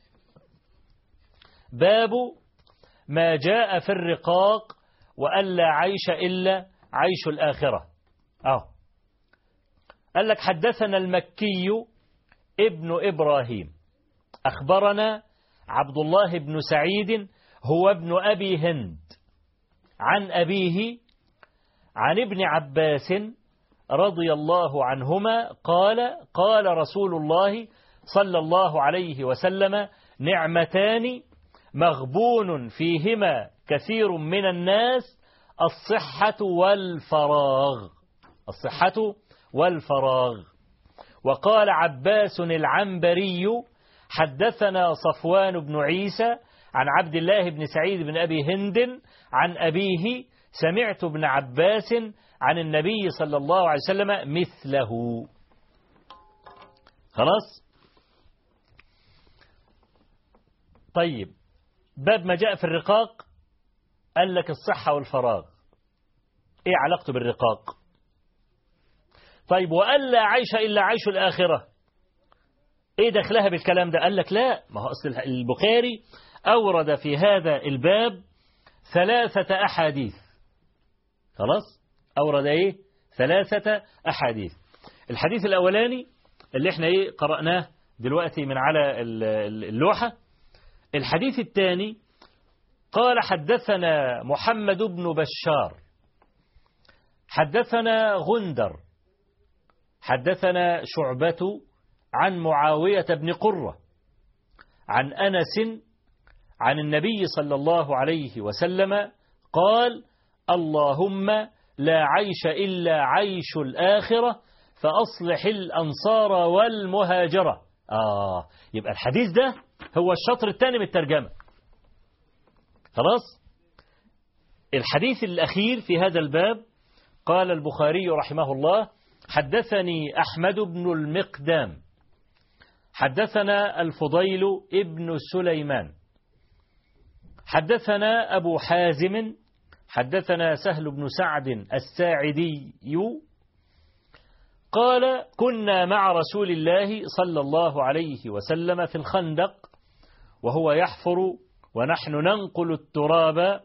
باب ما جاء في الرقاق وألا عيش إلا عيش الآخرة أهو قال لك حدثنا المكي ابن إبراهيم أخبرنا عبد الله بن سعيد هو ابن أبي هند عن أبيه عن ابن عباس رضي الله عنهما قال قال رسول الله صلى الله عليه وسلم نعمتان مغبون فيهما كثير من الناس الصحة والفراغ الصحة والفراغ وقال عباس العنبري حدثنا صفوان بن عيسى عن عبد الله بن سعيد بن أبي هند عن أبيه سمعت ابن عباس عن النبي صلى الله عليه وسلم مثله خلاص طيب باب ما جاء في الرقاق قال لك الصحة والفراغ ايه علاقته بالرقاق طيب وقال لا عيش إلا عيش الآخرة ايه دخلها بالكلام ده قال لك لا ما هو أصل البخاري أورد في هذا الباب ثلاثة أحاديث خلاص أورد إيه ثلاثة أحاديث الحديث الأولاني اللي احنا إيه قرأناه دلوقتي من على اللوحة الحديث الثاني قال حدثنا محمد بن بشار حدثنا غندر حدثنا شعبة عن معاوية بن قرة عن أنس عن النبي صلى الله عليه وسلم قال اللهم لا عيش إلا عيش الآخرة فأصلح الأنصار والمهاجرة آه يبقى الحديث ده هو الشطر الثاني من الترجمة خلاص الحديث الأخير في هذا الباب قال البخاري رحمه الله حدثني أحمد بن المقدام حدثنا الفضيل ابن سليمان حدثنا أبو حازم حدثنا سهل بن سعد الساعدي قال كنا مع رسول الله صلى الله عليه وسلم في الخندق وهو يحفر ونحن ننقل التراب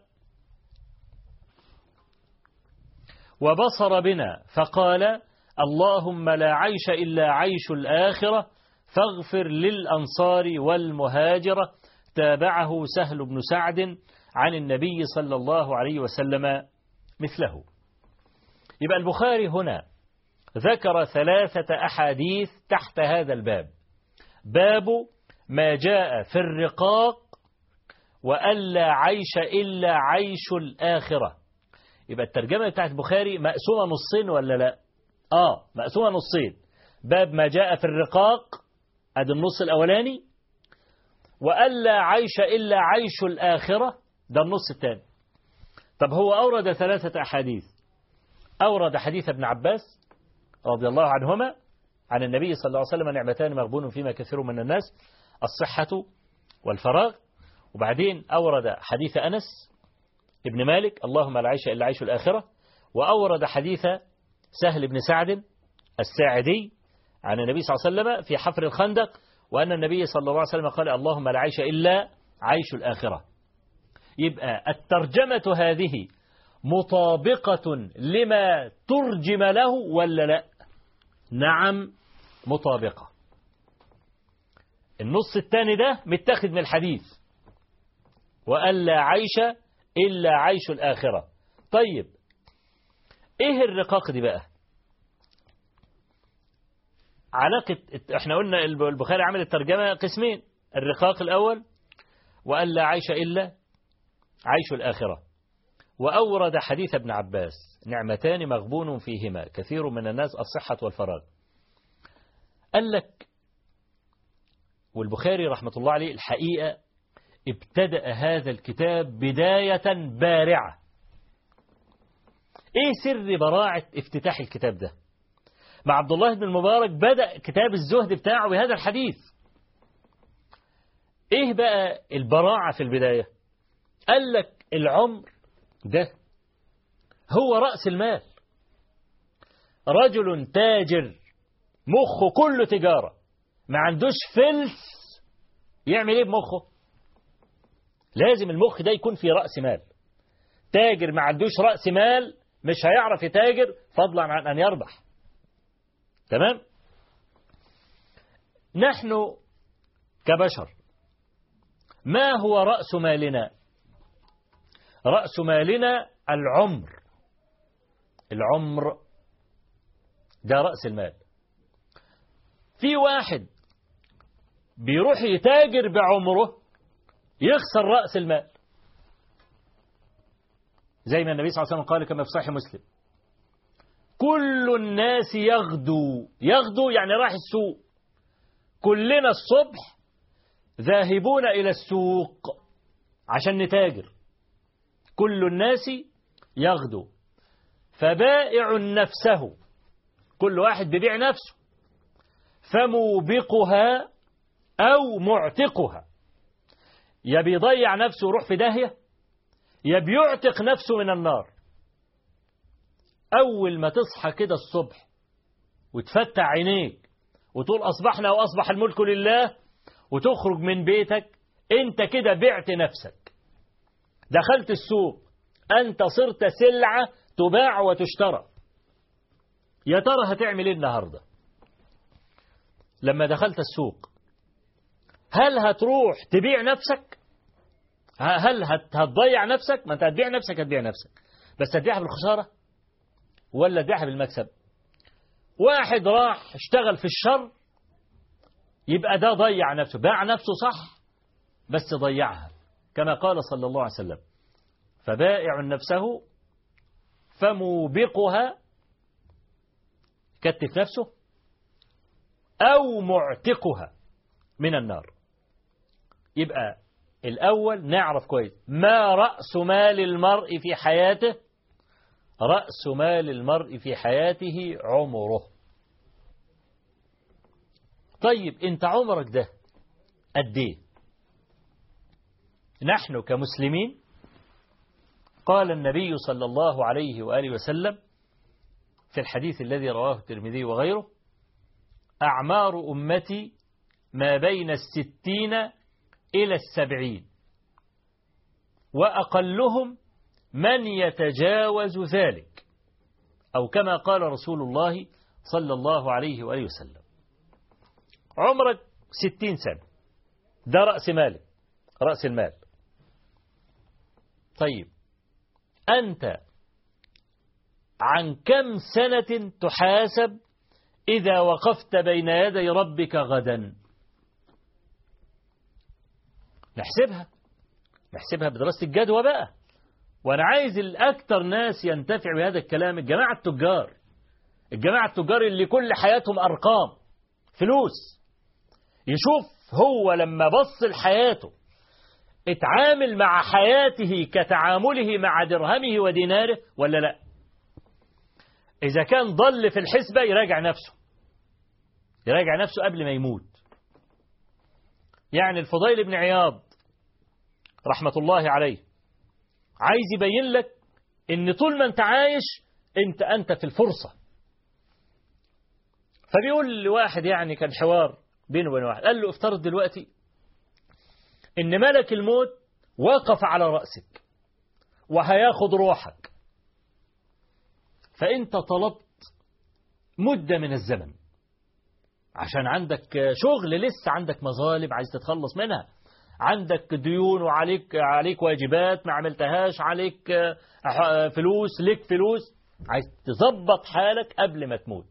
وبصر بنا فقال اللهم لا عيش إلا عيش الآخرة فاغفر للأنصار والمهاجرة تابعه سهل بن سعد عن النبي صلى الله عليه وسلم مثله يبقى البخاري هنا ذكر ثلاثة أحاديث تحت هذا الباب باب ما جاء في الرقاق وألا عيش إلا عيش الآخرة يبقى الترجمة بتاعت البخاري مقسومة نصين ولا لا آه مقسومة نصين باب ما جاء في الرقاق ادي النص الأولاني وألا عيش إلا عيش الآخرة ده النص الثاني طب هو أورد ثلاثة أحاديث أورد حديث ابن عباس رضي الله عنهما عن النبي صلى الله عليه وسلم نعمتان مغبون فيما كثير من الناس الصحة والفراغ وبعدين أورد حديث أنس ابن مالك اللهم لا عيش إلا عيش الآخرة وأورد حديث سهل بن سعد الساعدي عن النبي صلى الله عليه وسلم في حفر الخندق وأن النبي صلى الله عليه وسلم قال اللهم لا عيش إلا عيش الآخرة يبقى الترجمة هذه مطابقة لما ترجم له ولا لا نعم مطابقة النص الثاني ده متاخد من الحديث وألا عيش إلا عيش الآخرة طيب إيه الرقاق دي بقى علاقة احنا قلنا البخاري عمل الترجمة قسمين الرقاق الأول وألا عيش إلا عيش الآخرة وأورد حديث ابن عباس نعمتان مغبون فيهما كثير من الناس الصحة والفراغ قال لك والبخاري رحمة الله عليه الحقيقة ابتدأ هذا الكتاب بداية بارعة ايه سر براعة افتتاح الكتاب ده مع عبد الله بن المبارك بدأ كتاب الزهد بتاعه بهذا الحديث ايه بقى البراعة في البداية قال لك العمر ده هو رأس المال رجل تاجر مخه كله تجارة ما عندوش فلس يعمل ايه بمخه لازم المخ ده يكون في رأس مال تاجر ما عندوش رأس مال مش هيعرف يتاجر فضلا عن أن يربح تمام نحن كبشر ما هو رأس مالنا رأس مالنا العمر العمر ده رأس المال في واحد بيروح يتاجر بعمره يخسر رأس المال زي ما النبي صلى الله عليه وسلم قال كما في صحيح مسلم كل الناس يغدو يغدو يعني راح السوق كلنا الصبح ذاهبون إلى السوق عشان نتاجر كل الناس يغدو فبائع نفسه كل واحد بيبيع نفسه فموبقها أو معتقها يا بيضيع نفسه ويروح في داهية يا بيعتق نفسه من النار أول ما تصحى كده الصبح وتفتح عينيك وتقول أصبحنا وأصبح الملك لله وتخرج من بيتك أنت كده بعت نفسك دخلت السوق أنت صرت سلعة تباع وتشترى يا ترى هتعمل ايه النهارده لما دخلت السوق هل هتروح تبيع نفسك هل هتضيع نفسك ما انت هتبيع نفسك هتبيع نفسك بس هتبيعها بالخسارة ولا تبيعها بالمكسب واحد راح اشتغل في الشر يبقى ده ضيع نفسه باع نفسه صح بس ضيعها كما قال صلى الله عليه وسلم فبائع نفسه فموبقها كتف نفسه أو معتقها من النار يبقى الأول نعرف كويس ما رأس مال المرء في حياته رأس مال المرء في حياته عمره طيب انت عمرك ده قد ايه نحن كمسلمين قال النبي صلى الله عليه وآله وسلم في الحديث الذي رواه الترمذي وغيره أعمار أمتي ما بين الستين إلى السبعين وأقلهم من يتجاوز ذلك أو كما قال رسول الله صلى الله عليه وآله وسلم عمرك ستين سنة ده رأس مالك رأس المال طيب أنت عن كم سنة تحاسب إذا وقفت بين يدي ربك غدا نحسبها نحسبها بدراسة الجدوى بقى وأنا عايز الأكثر ناس ينتفع بهذا الكلام الجماعة التجار الجماعة التجار اللي كل حياتهم أرقام فلوس يشوف هو لما بص لحياته اتعامل مع حياته كتعامله مع درهمه وديناره ولا لا إذا كان ضل في الحسبة يراجع نفسه يراجع نفسه قبل ما يموت يعني الفضيل بن عياض رحمة الله عليه عايز يبين لك ان طول ما انت عايش انت انت في الفرصة فبيقول لواحد يعني كان حوار بينه وبين واحد قال له افترض دلوقتي ان ملك الموت وقف على رأسك وهياخد روحك فانت طلبت مدة من الزمن عشان عندك شغل لسه عندك مظالم عايز تتخلص منها عندك ديون وعليك عليك واجبات ما عملتهاش عليك فلوس لك فلوس عايز تظبط حالك قبل ما تموت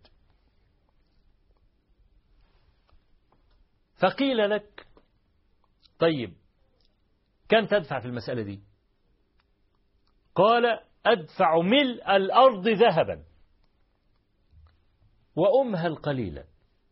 فقيل لك طيب كم تدفع في المسألة دي قال أدفع ملء الأرض ذهبا وأمهل قليلا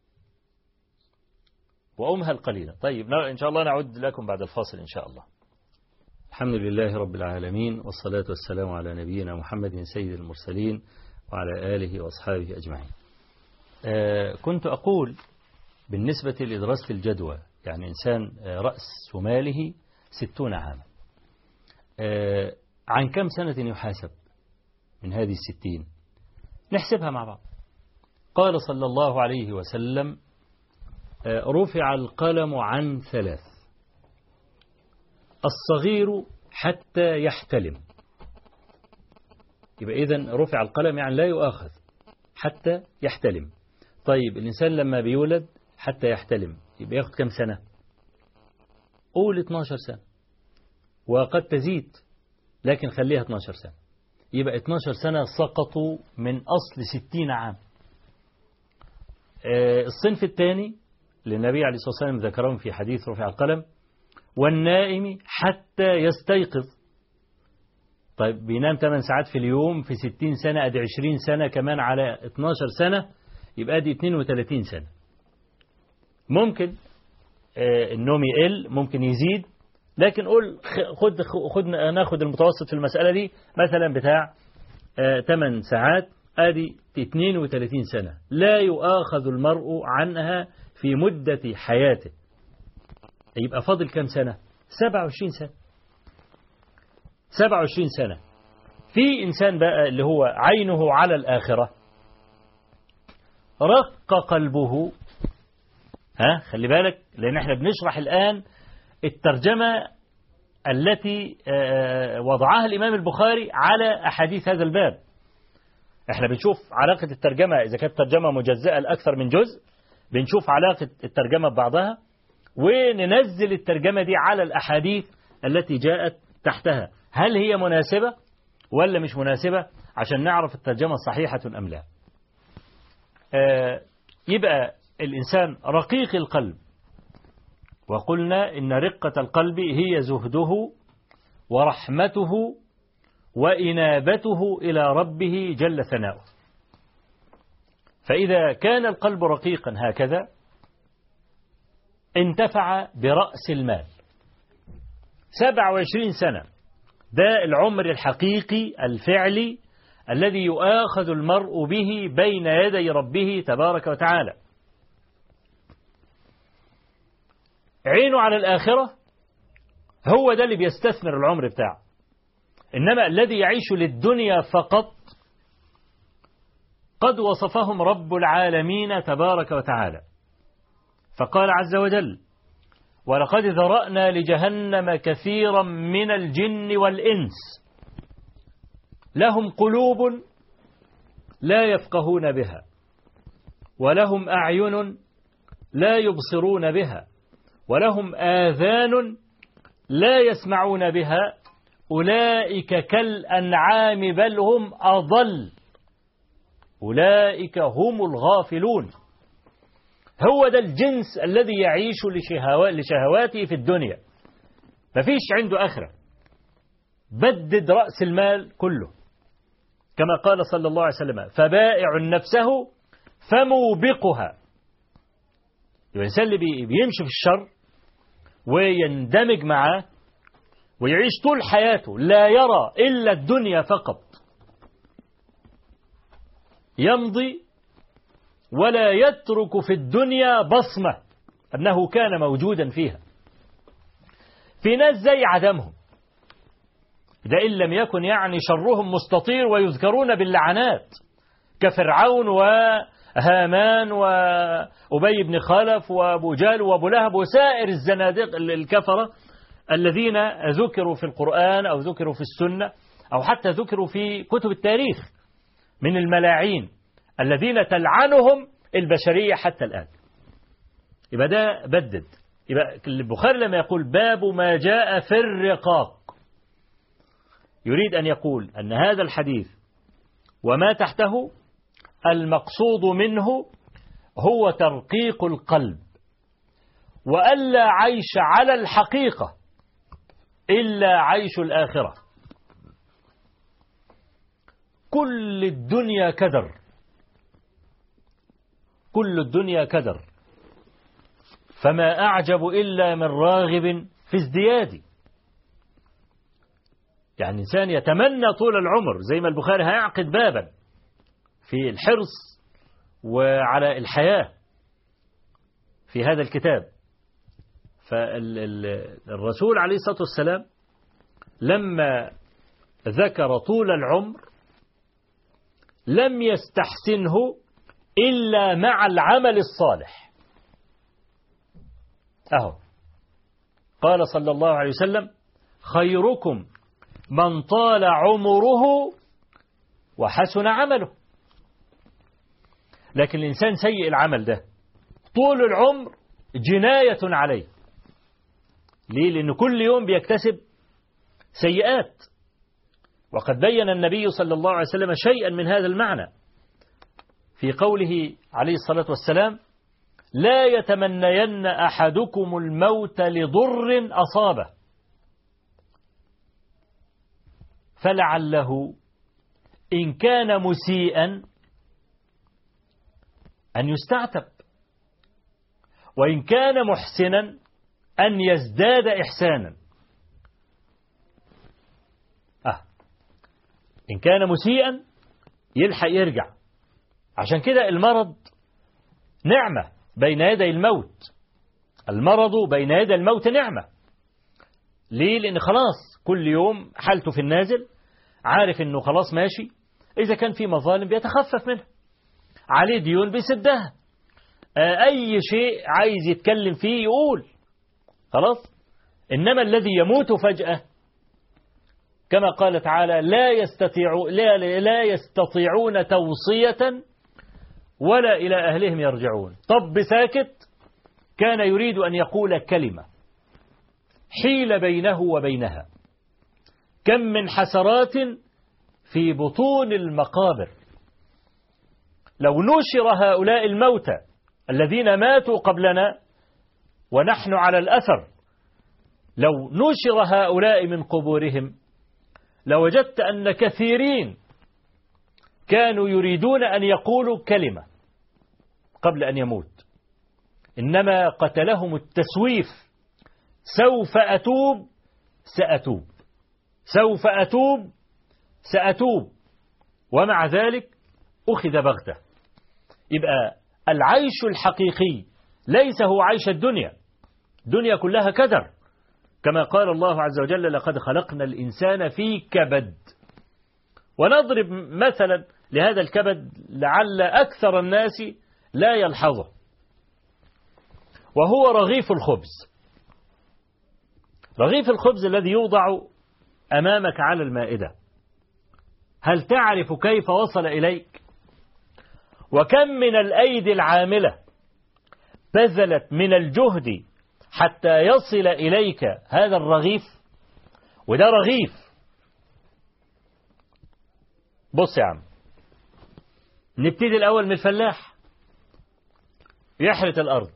وأمهل قليلا طيب إن شاء الله نعود لكم بعد الفاصل إن شاء الله الحمد لله رب العالمين والصلاة والسلام على نبينا محمد سيد المرسلين وعلى آله وأصحابه أجمعين آه كنت أقول بالنسبة لدراسة الجدوى يعني إنسان رأس ماله ستون عاما آه عن كم سنة يحاسب من هذه الستين نحسبها مع بعض قال صلى الله عليه وسلم رفع القلم عن ثلاث الصغير حتى يحتلم يبقى إذن رفع القلم يعني لا يؤاخذ حتى يحتلم طيب الإنسان لما بيولد حتى يحتلم يبقى ياخد كم سنة قول 12 سنة وقد تزيد لكن خليها 12 سنة يبقى 12 سنة سقطوا من أصل 60 عام الصنف الثاني للنبي عليه الصلاة والسلام ذكرهم في حديث رفع القلم والنائم حتى يستيقظ طيب بينام 8 ساعات في اليوم في 60 سنة أدي 20 سنة كمان على 12 سنة يبقى دي 32 سنة ممكن النوم يقل ممكن يزيد لكن قول خد خد ناخد المتوسط في المسألة دي مثلا بتاع 8 ساعات ادي 32 سنة لا يؤاخذ المرء عنها في مدة حياته يبقى فاضل كم سنة 27 سنة 27 سنة في إنسان بقى اللي هو عينه على الآخرة رق قلبه ها خلي بالك لأن احنا بنشرح الآن الترجمة التي وضعها الإمام البخاري على أحاديث هذا الباب احنا بنشوف علاقة الترجمة إذا كانت ترجمة مجزئة لأكثر من جزء بنشوف علاقة الترجمة ببعضها وننزل الترجمة دي على الأحاديث التي جاءت تحتها هل هي مناسبة ولا مش مناسبة عشان نعرف الترجمة صحيحة أم لا آه، يبقى الإنسان رقيق القلب وقلنا إن رقة القلب هي زهده ورحمته وإنابته إلى ربه جل ثناؤه فإذا كان القلب رقيقا هكذا انتفع برأس المال 27 سنة ده العمر الحقيقي الفعلي الذي يؤاخذ المرء به بين يدي ربه تبارك وتعالى عينه على الآخرة هو ده اللي بيستثمر العمر بتاعه إنما الذي يعيش للدنيا فقط قد وصفهم رب العالمين تبارك وتعالى فقال عز وجل ولقد ذرأنا لجهنم كثيرا من الجن والإنس لهم قلوب لا يفقهون بها ولهم أعين لا يبصرون بها ولهم آذان لا يسمعون بها أولئك كالأنعام بل هم أضل أولئك هم الغافلون هو ده الجنس الذي يعيش لشهواته في الدنيا مفيش عنده آخرة بدد رأس المال كله كما قال صلى الله عليه وسلم فبائع نفسه فموبقها الإنسان اللي بيمشي في الشر ويندمج معاه ويعيش طول حياته لا يرى إلا الدنيا فقط يمضي ولا يترك في الدنيا بصمة أنه كان موجودا فيها في ناس زي عدمهم ده إن لم يكن يعني شرهم مستطير ويذكرون باللعنات كفرعون وهامان وأبي بن خلف وأبو جال وأبو لهب وسائر الزنادق الكفرة الذين ذكروا في القرآن أو ذكروا في السنة أو حتى ذكروا في كتب التاريخ من الملاعين الذين تلعنهم البشرية حتى الآن يبقى ده بدد يبقى البخاري لما يقول باب ما جاء في الرقاق يريد أن يقول أن هذا الحديث وما تحته المقصود منه هو ترقيق القلب وألا عيش على الحقيقة إلا عيش الآخرة كل الدنيا كدر كل الدنيا كدر فما أعجب إلا من راغب في ازدياد يعني إنسان يتمنى طول العمر زي ما البخاري هيعقد بابا في الحرص وعلى الحياة في هذا الكتاب فالرسول عليه الصلاة والسلام لما ذكر طول العمر لم يستحسنه إلا مع العمل الصالح أهو قال صلى الله عليه وسلم خيركم من طال عمره وحسن عمله لكن الإنسان سيء العمل ده طول العمر جناية عليه ليه؟ لأن كل يوم بيكتسب سيئات وقد بين النبي صلى الله عليه وسلم شيئا من هذا المعنى في قوله عليه الصلاة والسلام لا يتمنين أحدكم الموت لضر أصابه فلعله إن كان مسيئا أن يستعتب وإن كان محسنا أن يزداد إحسانا أه إن كان مسيئا يلحق يرجع عشان كده المرض نعمة بين يدي الموت المرض بين يدي الموت نعمة ليه لأن خلاص كل يوم حالته في النازل عارف أنه خلاص ماشي إذا كان في مظالم بيتخفف منها عليه ديون بيسدها أي شيء عايز يتكلم فيه يقول خلاص إنما الذي يموت فجأة كما قال تعالى لا يستطيع لا, لا يستطيعون توصية ولا إلى أهلهم يرجعون طب ساكت كان يريد أن يقول كلمة حيل بينه وبينها كم من حسرات في بطون المقابر لو نشر هؤلاء الموتى الذين ماتوا قبلنا ونحن على الأثر لو نشر هؤلاء من قبورهم لوجدت أن كثيرين كانوا يريدون أن يقولوا كلمة قبل أن يموت إنما قتلهم التسويف سوف أتوب سأتوب سوف أتوب سأتوب ومع ذلك أخذ بغتة يبقى العيش الحقيقي ليس هو عيش الدنيا الدنيا كلها كدر كما قال الله عز وجل لقد خلقنا الإنسان في كبد ونضرب مثلا لهذا الكبد لعل أكثر الناس لا يلحظه وهو رغيف الخبز رغيف الخبز الذي يوضع أمامك على المائدة هل تعرف كيف وصل إليك وكم من الأيدي العاملة بذلت من الجهد حتى يصل إليك هذا الرغيف وده رغيف بص يا عم نبتدي الأول من الفلاح يحرث الأرض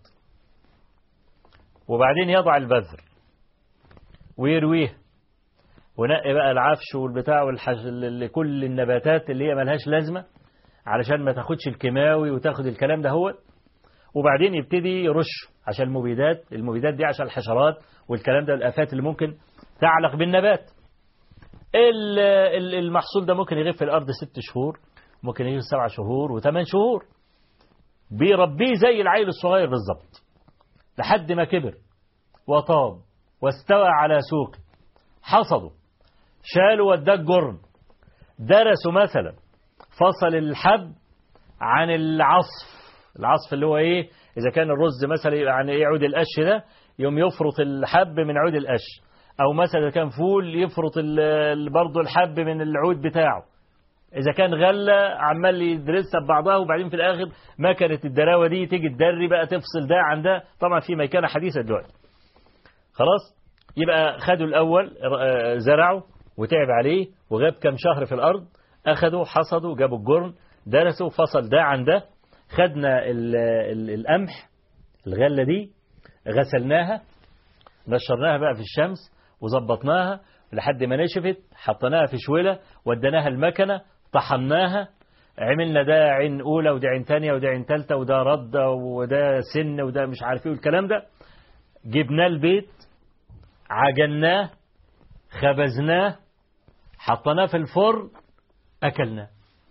وبعدين يضع البذر ويرويه ونقي بقى العفش والبتاع والحش... لكل النباتات اللي هي ملهاش لازمة علشان ما تاخدش الكيماوي وتاخد الكلام ده هو وبعدين يبتدي يرش عشان المبيدات المبيدات دي عشان الحشرات والكلام ده الآفات اللي ممكن تعلق بالنبات المحصول ده ممكن يغيب في الأرض ست شهور ممكن يغيب سبع شهور وثمان شهور بيربيه زي العيل الصغير بالظبط لحد ما كبر وطاب واستوى على سوقه حصدوا شالوا وداه الجرن درسوا مثلا فصل الحب عن العصف العصف اللي هو ايه اذا كان الرز مثلا يعني ايه عود القش ده يوم يفرط الحب من عود القش او مثلا اذا كان فول يفرط برضه الحب من العود بتاعه اذا كان غله عمال يدرسها ببعضها وبعدين في الاخر مكنه الدراوه دي تيجي تدري بقى تفصل ده عن ده طبعا في ميكنه حديثه دلوقتي خلاص يبقى خدوا الاول زرعوا وتعب عليه وغاب كم شهر في الارض اخذوا حصدوا جابوا الجرن درسوا فصل ده عن ده خدنا ال ال القمح الغله دي غسلناها نشرناها بقى في الشمس وظبطناها لحد ما نشفت حطيناها في شويله وديناها المكنه طحناها عملنا ده عين أولى وده عين تانية وده عين تالتة وده ردة وده سن وده مش عارف ايه والكلام ده جبناه البيت عجناه خبزناه حطيناه في الفرن أكلناه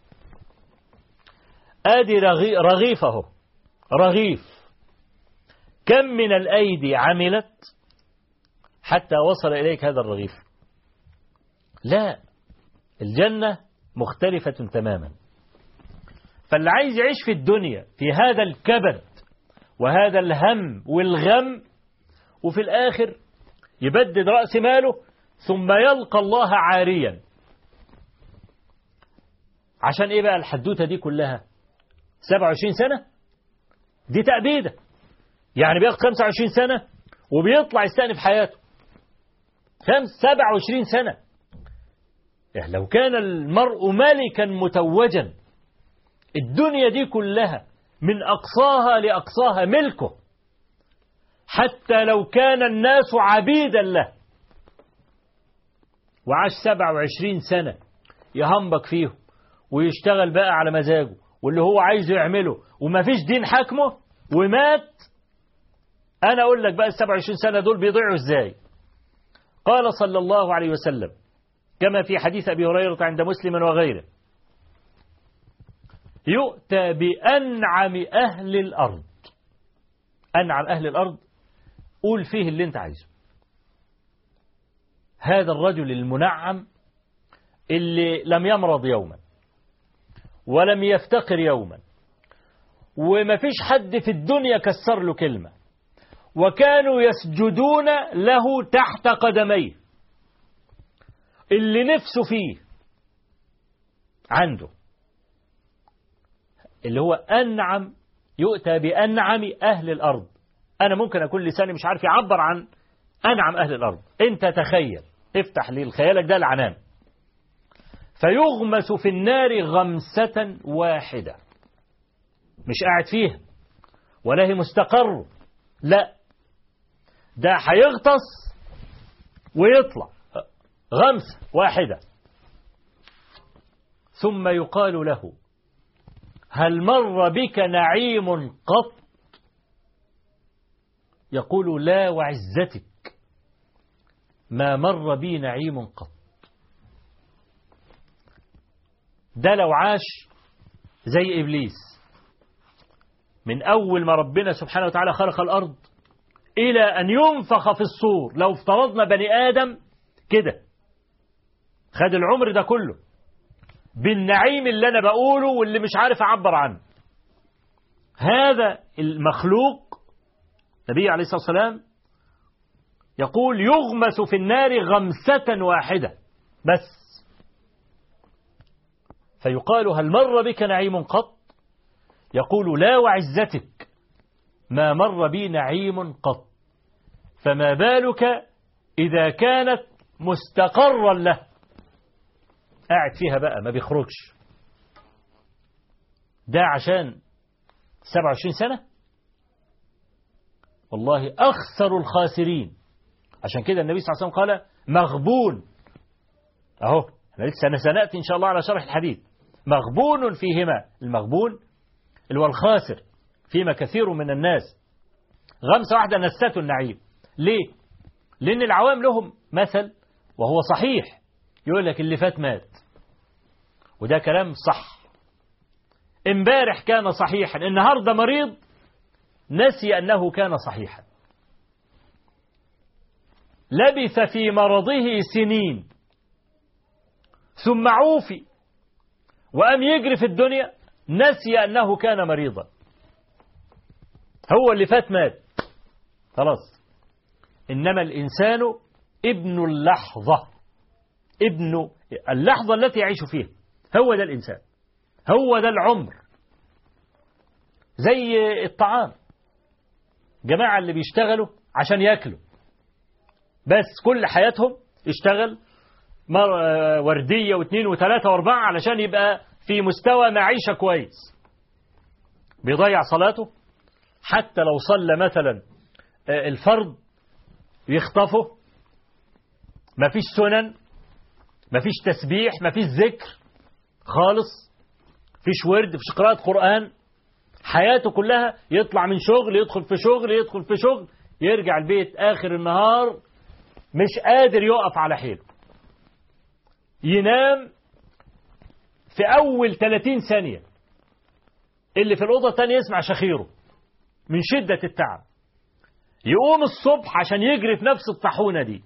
آدي رغي رغيف أهو رغيف كم من الأيدي عملت حتى وصل إليك هذا الرغيف لا الجنة مختلفة تماما فاللي عايز يعيش في الدنيا في هذا الكبد وهذا الهم والغم وفي الآخر يبدد رأس ماله ثم يلقى الله عاريا عشان ايه بقى الحدوتة دي كلها 27 سنة دي تأبيدة يعني بياخد 25 سنة وبيطلع يستأنف حياته خمس 27 سنة يعني لو كان المرء ملكا متوجا الدنيا دي كلها من أقصاها لأقصاها ملكه حتى لو كان الناس عبيدا له وعاش 27 سنة يهمبك فيهم ويشتغل بقى على مزاجه واللي هو عايزه يعمله وما فيش دين حاكمه ومات أنا أقول لك بقى ال 27 سنة دول بيضيعوا إزاي قال صلى الله عليه وسلم كما في حديث أبي هريرة عند مسلم وغيره يؤتى بأنعم أهل الأرض أنعم أهل الأرض قول فيه اللي انت عايزه هذا الرجل المنعم اللي لم يمرض يوما ولم يفتقر يوما وما فيش حد في الدنيا كسر له كلمة وكانوا يسجدون له تحت قدميه اللي نفسه فيه عنده اللي هو أنعم يؤتى بأنعم أهل الأرض أنا ممكن أكون لساني مش عارف يعبر عن أنعم أهل الأرض أنت تخيل افتح لي خيالك ده العنان فيغمس في النار غمسة واحدة مش قاعد فيها ولا هي مستقر لا ده هيغطس ويطلع غمسة واحدة ثم يقال له هل مر بك نعيم قط يقول لا وعزتك ما مر بي نعيم قط ده لو عاش زي إبليس من أول ما ربنا سبحانه وتعالى خلق الأرض إلى أن ينفخ في الصور لو افترضنا بني آدم كده خد العمر ده كله بالنعيم اللي أنا بقوله واللي مش عارف أعبر عنه هذا المخلوق النبي عليه الصلاة والسلام يقول يغمس في النار غمسة واحدة بس فيقال هل مر بك نعيم قط يقول لا وعزتك ما مر بي نعيم قط فما بالك إذا كانت مستقرا له قاعد فيها بقى ما بيخرجش ده عشان 27 سنة والله أخسر الخاسرين عشان كده النبي صلى الله عليه وسلم قال مغبون أهو احنا لسه سنأتي إن شاء الله على شرح الحديث مغبون فيهما المغبون اللي هو الخاسر فيما كثير من الناس غمسة واحدة نسته النعيم ليه؟ لأن العوام لهم مثل وهو صحيح يقول لك اللي فات مات وده كلام صح امبارح كان صحيحا النهارده مريض نسي أنه كان صحيحا لبث في مرضه سنين ثم عوفي وأم يجري في الدنيا نسي أنه كان مريضا هو اللي فات مات خلاص إنما الإنسان ابن اللحظة ابن اللحظة التي يعيش فيها هو ده الإنسان هو ده العمر زي الطعام جماعة اللي بيشتغلوا عشان ياكلوا بس كل حياتهم اشتغل وردية واثنين وثلاثة واربعة علشان يبقى في مستوى معيشة كويس بيضيع صلاته حتى لو صلى مثلا الفرض يخطفه مفيش سنن مفيش تسبيح مفيش ذكر خالص فيش ورد فيش قراءة قرآن حياته كلها يطلع من شغل يدخل في شغل يدخل في شغل يرجع البيت آخر النهار مش قادر يقف على حيله ينام في أول 30 ثانية اللي في الأوضة الثانية يسمع شخيره من شدة التعب يقوم الصبح عشان يجري في نفس الطاحونة دي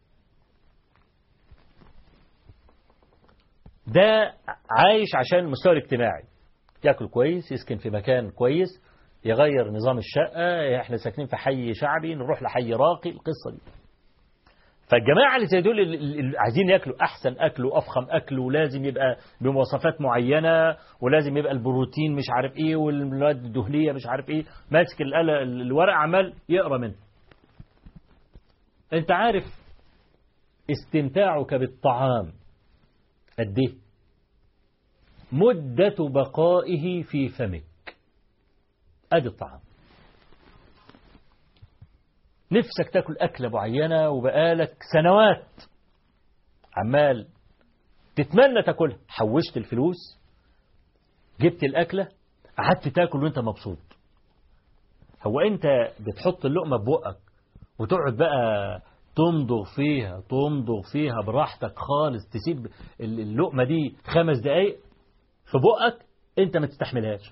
ده عايش عشان المستوى الاجتماعي ياكل كويس يسكن في مكان كويس يغير نظام الشقة احنا ساكنين في حي شعبي نروح لحي راقي القصة دي فالجماعة اللي زي دول اللي عايزين ياكلوا أحسن أكل وأفخم أكل ولازم يبقى بمواصفات معينة ولازم يبقى البروتين مش عارف إيه والمواد الدهنية مش عارف إيه ماسك الورق عمال يقرا منه أنت عارف استمتاعك بالطعام قد إيه مدة بقائه في فمك أدي الطعام نفسك تاكل أكلة معينة وبقالك سنوات عمال تتمنى تاكلها حوشت الفلوس جبت الأكلة قعدت تاكل وانت مبسوط هو انت بتحط اللقمة ببقك وتقعد بقى تمضغ فيها تمضغ فيها براحتك خالص تسيب اللقمة دي خمس دقايق في بقك انت ما تستحملهاش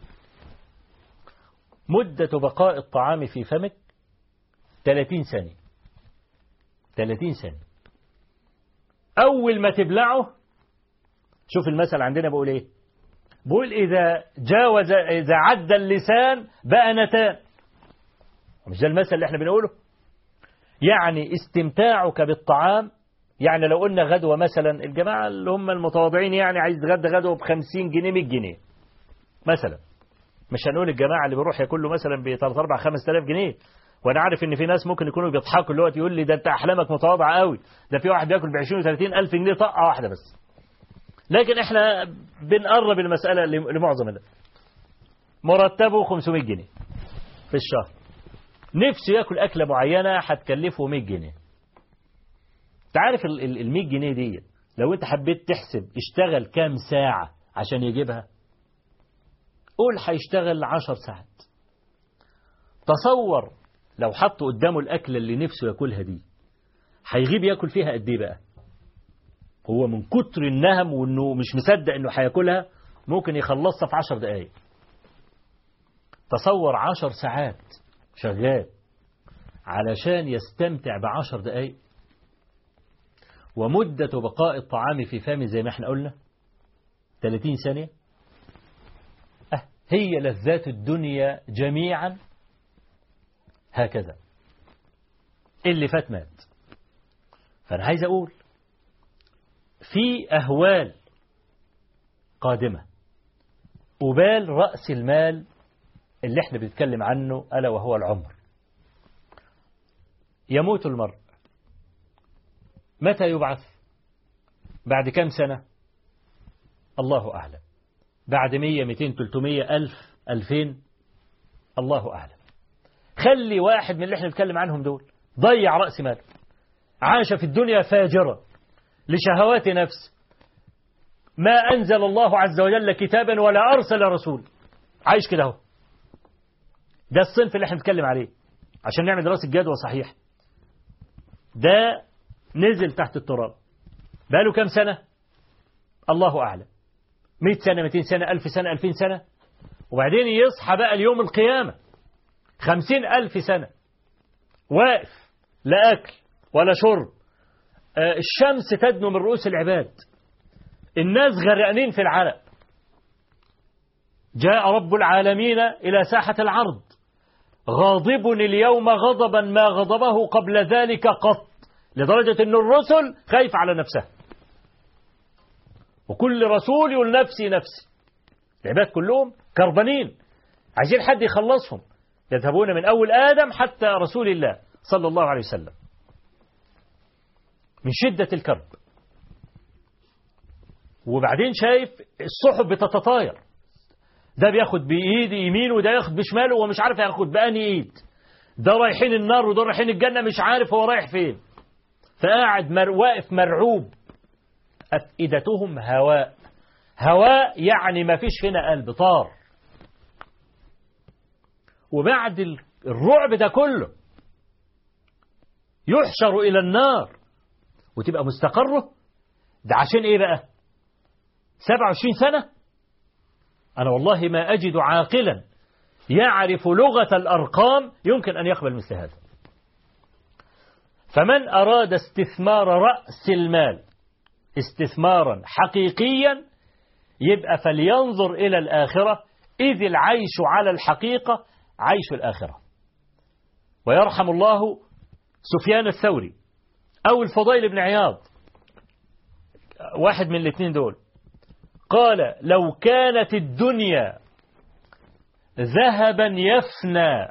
مدة بقاء الطعام في فمك 30 ثانية 30 ثانية أول ما تبلعه شوف المثل عندنا بقول إيه بقول إذا جاوز إذا عدى اللسان بقى نتان مش ده المثل اللي احنا بنقوله يعني استمتاعك بالطعام يعني لو قلنا غدوة مثلا الجماعة اللي هم المتواضعين يعني عايز تغدى غدوة ب 50 جنيه 100 جنيه مثلا مش هنقول الجماعة اللي بيروح ياكل له مثلا ب 3 4 5000 جنيه وانا عارف ان في ناس ممكن يكونوا بيضحكوا اللي هو يقول لي ده انت احلامك متواضعه قوي ده في واحد بياكل ب 20 و 30 الف جنيه طقه واحده بس لكن احنا بنقرب المساله لمعظم الناس مرتبه 500 جنيه في الشهر نفسه ياكل أكلة معينة هتكلفه 100 جنيه تعرف ال 100 جنيه دي لو انت حبيت تحسب اشتغل كام ساعة عشان يجيبها قول هيشتغل 10 ساعات تصور لو حط قدامه الأكلة اللي نفسه ياكلها دي هيغيب ياكل فيها قد ايه بقى هو من كتر النهم وانه مش مصدق انه هياكلها ممكن يخلصها في 10 دقايق تصور 10 ساعات شغال علشان يستمتع بعشر دقايق ومدة بقاء الطعام في فمه زي ما احنا قلنا 30 ثانية أه هي لذات الدنيا جميعا هكذا اللي فات مات فأنا عايز أقول في أهوال قادمة أبال رأس المال اللي احنا بنتكلم عنه ألا وهو العمر يموت المرء متى يبعث بعد كم سنة الله أعلم بعد مية ميتين تلتمية ألف ألفين الله أعلم خلي واحد من اللي احنا بنتكلم عنهم دول ضيع رأس ماله عاش في الدنيا فاجرا لشهوات نفس ما أنزل الله عز وجل كتابا ولا أرسل رسول عايش كده اهو ده الصنف اللي احنا بنتكلم عليه عشان نعمل دراسة جدوى صحيح ده نزل تحت التراب بقاله كام سنة الله أعلم 100 سنة 200 سنة 1000 سنة 2000 سنة وبعدين يصحى بقى اليوم القيامة 50 ألف سنة واقف لا أكل ولا شرب آه الشمس تدنو من رؤوس العباد الناس غرقانين في العرق جاء رب العالمين إلى ساحة العرض غاضب اليوم غضبا ما غضبه قبل ذلك قط لدرجة أن الرسل خايف على نفسها وكل رسول يقول نفسي نفسي العباد كلهم كربانين عايزين حد يخلصهم يذهبون من أول آدم حتى رسول الله صلى الله عليه وسلم من شدة الكرب وبعدين شايف الصحف بتتطاير ده بياخد بإيد يمين وده ياخد بشماله ومش عارف ياخد بأني إيد ده رايحين النار وده رايحين الجنة مش عارف هو رايح فين فقاعد مر واقف مرعوب أفئدتهم هواء هواء يعني ما فيش هنا قلب طار وبعد الرعب ده كله يحشر إلى النار وتبقى مستقره ده عشان إيه بقى 27 سنة أنا والله ما أجد عاقلا يعرف لغة الأرقام يمكن أن يقبل مثل هذا فمن أراد استثمار رأس المال استثمارا حقيقيا يبقى فلينظر إلى الآخرة إذ العيش على الحقيقة عيش الآخرة ويرحم الله سفيان الثوري أو الفضيل بن عياض واحد من الاثنين دول قال لو كانت الدنيا ذهبا يفنى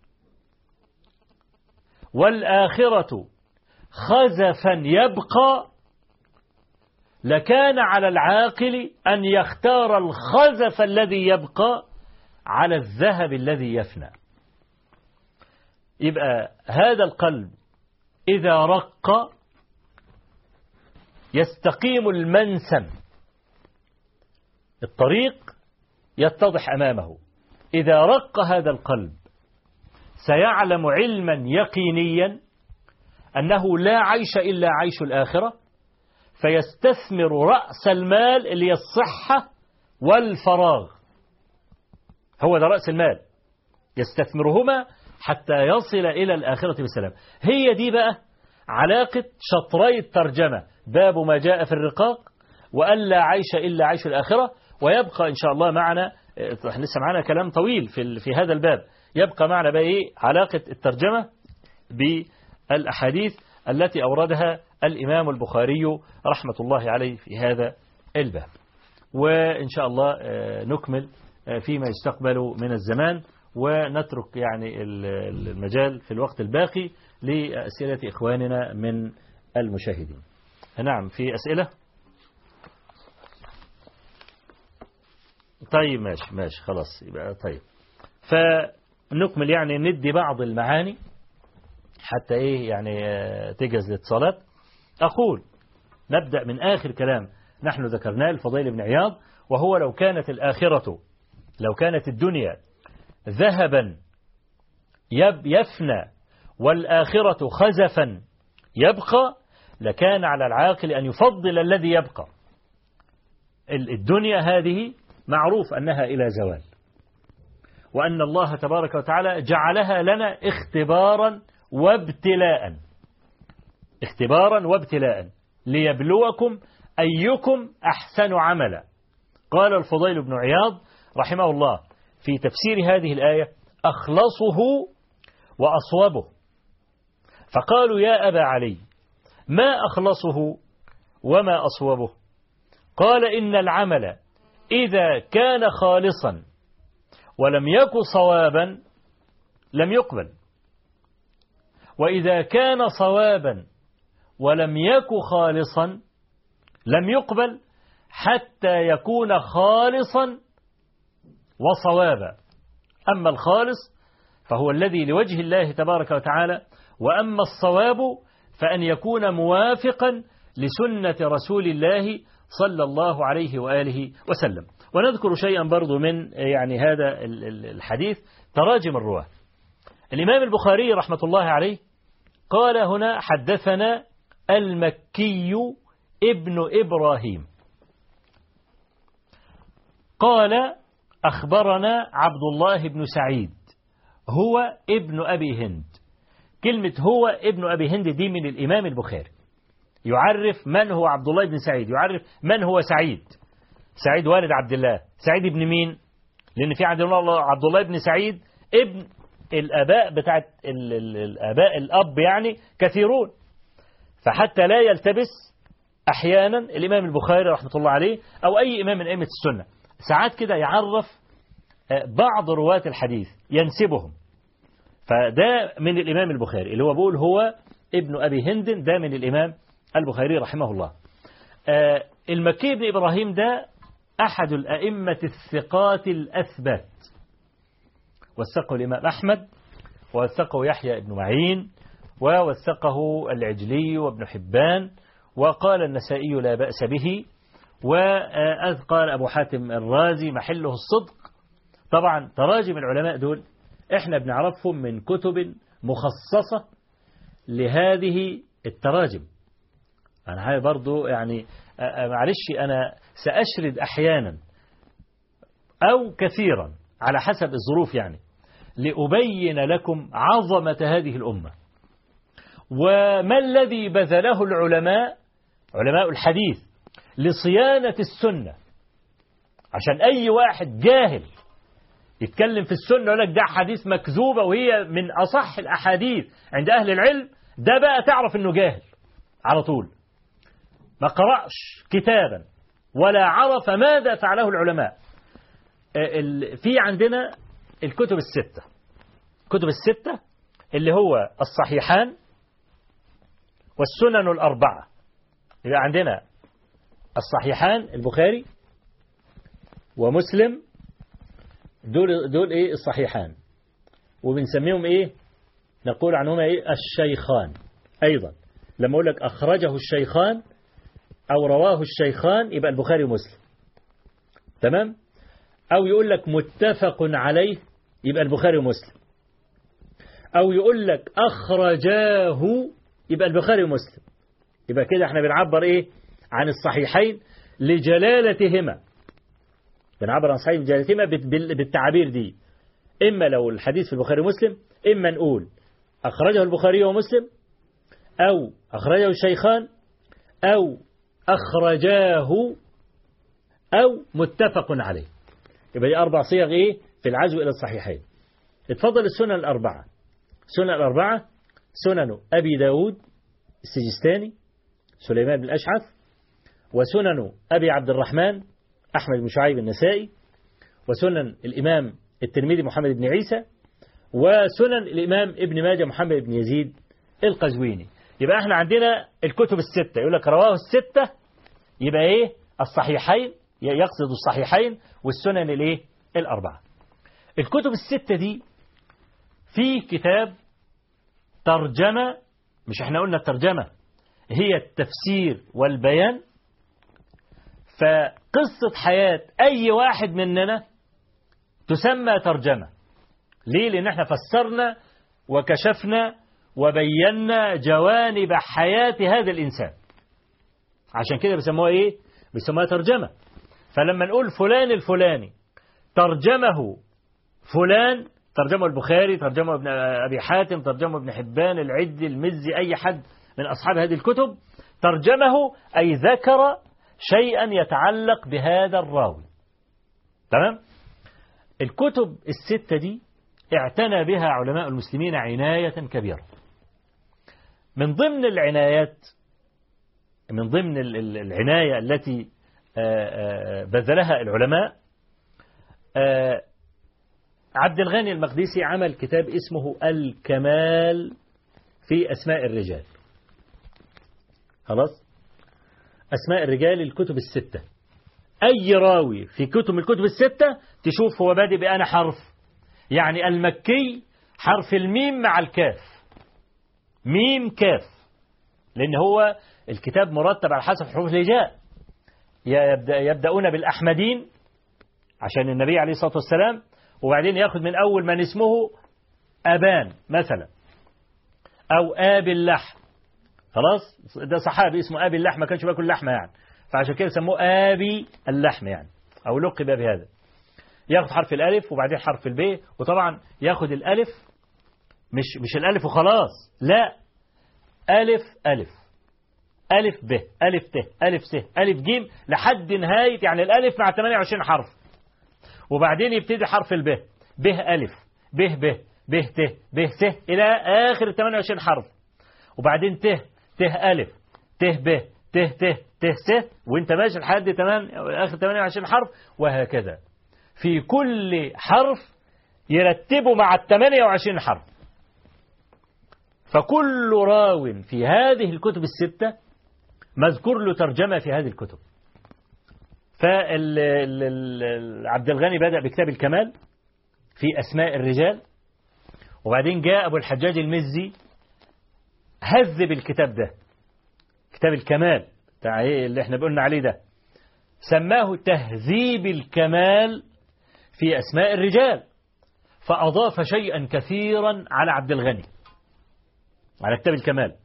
والآخرة خزفا يبقى لكان على العاقل أن يختار الخزف الذي يبقى على الذهب الذي يفنى يبقى هذا القلب إذا رق يستقيم المنسم الطريق يتضح أمامه إذا رق هذا القلب سيعلم علما يقينيا أنه لا عيش إلا عيش الآخرة فيستثمر رأس المال اللي هي الصحة والفراغ هو ده رأس المال يستثمرهما حتى يصل إلى الآخرة بالسلام هي دي بقى علاقة شطري الترجمة باب ما جاء في الرقاق وأن لا عيش إلا عيش الآخرة ويبقى إن شاء الله معنا لسه معنا كلام طويل في في هذا الباب يبقى معنا بقى إيه علاقة الترجمة بالأحاديث التي أوردها الإمام البخاري رحمة الله عليه في هذا الباب وإن شاء الله نكمل فيما يستقبل من الزمان ونترك يعني المجال في الوقت الباقي لأسئلة إخواننا من المشاهدين نعم في أسئلة طيب ماشي ماشي خلاص يبقى طيب فنكمل يعني ندي بعض المعاني حتى ايه يعني آه، تجهز للاتصالات اقول نبدأ من آخر كلام نحن ذكرناه الفضيل بن عياض وهو لو كانت الآخرة لو كانت الدنيا ذهبا يب يفنى والآخرة خزفا يبقى لكان على العاقل أن يفضل الذي يبقى ال- الدنيا هذه معروف أنها إلى زوال وأن الله تبارك وتعالى جعلها لنا اختبارا وابتلاء اختبارا وابتلاء ليبلوكم أيكم أحسن عملا قال الفضيل بن عياض رحمه الله في تفسير هذه الآية أخلصه وأصوبه فقالوا يا أبا علي ما أخلصه وما أصوبه قال إن العمل إذا كان خالصا ولم يك صوابا لم يقبل وإذا كان صوابا ولم يك خالصا لم يقبل حتى يكون خالصا وصوابا أما الخالص فهو الذي لوجه الله تبارك وتعالى وأما الصواب فأن يكون موافقا لسنة رسول الله صلى الله عليه وآله وسلم ونذكر شيئا برضو من يعني هذا ال- ال- الحديث تراجم الرواة الإمام البخاري رحمة الله عليه قال هنا حدثنا المكي ابن إبراهيم قال أخبرنا عبد الله بن سعيد هو ابن أبي هند كلمة هو ابن أبي هند دي من الإمام البخاري يعرف من هو عبد الله بن سعيد يعرف من هو سعيد سعيد والد عبد الله سعيد ابن مين لأن في عندنا الله عبد الله بن سعيد ابن الآباء بتاعت ال- ال- الآباء الأب يعني كثيرون فحتى لا يلتبس أحيانا الإمام البخاري رحمة الله عليه أو أي إمام من أئمة السنة ساعات كده يعرف آه، بعض رواة الحديث ينسبهم فده من الإمام البخاري اللي هو بيقول هو ابن أبي هند ده من الإمام البخاري رحمه الله آه، المكي بن إبراهيم ده أحد الأئمة الثقات الأثبات وثقه الإمام أحمد ووثقه يحيى بن معين ووثقه العجلي وابن حبان وقال النسائي لا بأس به وقال أبو حاتم الرازي محله الصدق طبعا تراجم العلماء دول احنا بنعرفهم من كتب مخصصة لهذه التراجم أنا هاي برضو يعني آه، آه، معلش أنا سأشرد أحيانا أو كثيرا على حسب الظروف يعني لأبين لكم عظمة هذه الأمة وما الذي بذله العلماء علماء الحديث لصيانة السنة عشان أي واحد جاهل يتكلم في السنة يقول لك ده حديث مكذوبة وهي من أصح الأحاديث عند أهل العلم ده بقى تعرف إنه جاهل على طول ما قرأش كتابا ولا عرف ماذا فعله العلماء آه، ال- في عندنا الكتب الستة الكتب الستة اللي هو الصحيحان والسنن الأربعة يبقى عندنا الصحيحان البخاري ومسلم دول دول ايه الصحيحان وبنسميهم ايه نقول عنهما ايه الشيخان ايضا لما اقول لك اخرجه الشيخان او رواه الشيخان يبقى البخاري ومسلم تمام او يقول لك متفق عليه يبقى البخاري ومسلم او يقول لك اخرجاه يبقى البخاري ومسلم يبقى كده احنا بنعبر ايه عن الصحيحين لجلالتهما بنعبر عن صحيح لجلالتهما بال- بال- بالتعابير دي اما لو الحديث في البخاري ومسلم اما نقول اخرجه البخاري ومسلم او اخرجه الشيخان او اخرجاه او متفق عليه يبقى دي اربع صيغ ايه في العزو الى الصحيحين اتفضل السنن الاربعه سنن الاربعه سنن ابي داود السجستاني سليمان بن الأشعث وسنن أبي عبد الرحمن أحمد بن شعيب النسائي وسنن الإمام الترمذي محمد بن عيسى وسنن الإمام ابن ماجه محمد بن يزيد القزويني يبقى احنا عندنا الكتب الستة يقول لك رواه الستة يبقى ايه الصحيحين يقصد الصحيحين والسنن الايه الأربعة الكتب الستة دي في كتاب ترجمة مش احنا قلنا الترجمة هي التفسير والبيان فقصة حياة أي واحد مننا تسمى ترجمة ليه لأن احنا فسرنا وكشفنا وبينا جوانب حياة هذا الإنسان عشان كده بيسموها إيه بيسموها ترجمة فلما نقول فلان الفلاني ترجمه فلان ترجمه البخاري ترجمه ابن أبي حاتم ترجمه ابن حبان العدي المزي أي حد من أصحاب هذه الكتب ترجمه أي ذكر شيئا يتعلق بهذا الراوي تمام الكتب الستة دي اعتنى بها علماء المسلمين عناية كبيرة من ضمن العنايات من ضمن العناية التي بذلها العلماء عبد الغني المقدسي عمل كتاب اسمه الكمال في أسماء الرجال خلاص أسماء الرجال الكتب الستة أي راوي في كتب الكتب الستة تشوف هو بادئ بأنا حرف يعني المكي حرف الميم مع الكاف ميم كاف لأن هو الكتاب مرتب على حسب حروف الهجاء يبدأ يبدأون بالأحمدين عشان النبي عليه الصلاة والسلام وبعدين ياخد من أول من اسمه أبان مثلا أو آب اللحم خلاص ده صحابي اسمه آبي اللحم ما كانش بياكل لحمة يعني فعشان كده سموه آبي اللحم يعني أو لقب بهذا ياخد حرف الألف وبعدين حرف الب وطبعا ياخد الألف مش مش الألف وخلاص لا ألف ألف ألف ب ألف ت ألف س ألف ج لحد نهاية يعني الألف مع 28 حرف وبعدين يبتدي حرف الب ب ألف ب ب ب ت ب س إلى آخر 28 حرف وبعدين ت ت ألف ت ب ت ت ت س وانت ماشي لحد تمام آخر 28 حرف وهكذا في كل حرف يرتبه مع ال 28 حرف فكل راو في هذه الكتب الستة مذكور له ترجمة في هذه الكتب فعبد الغني بدأ بكتاب الكمال في أسماء الرجال وبعدين جاء أبو الحجاج المزي هذب الكتاب ده كتاب الكمال بتاع ايه اللي احنا قلنا عليه ده سماه تهذيب الكمال في أسماء الرجال فأضاف شيئا كثيرا على عبد الغني على كتاب الكمال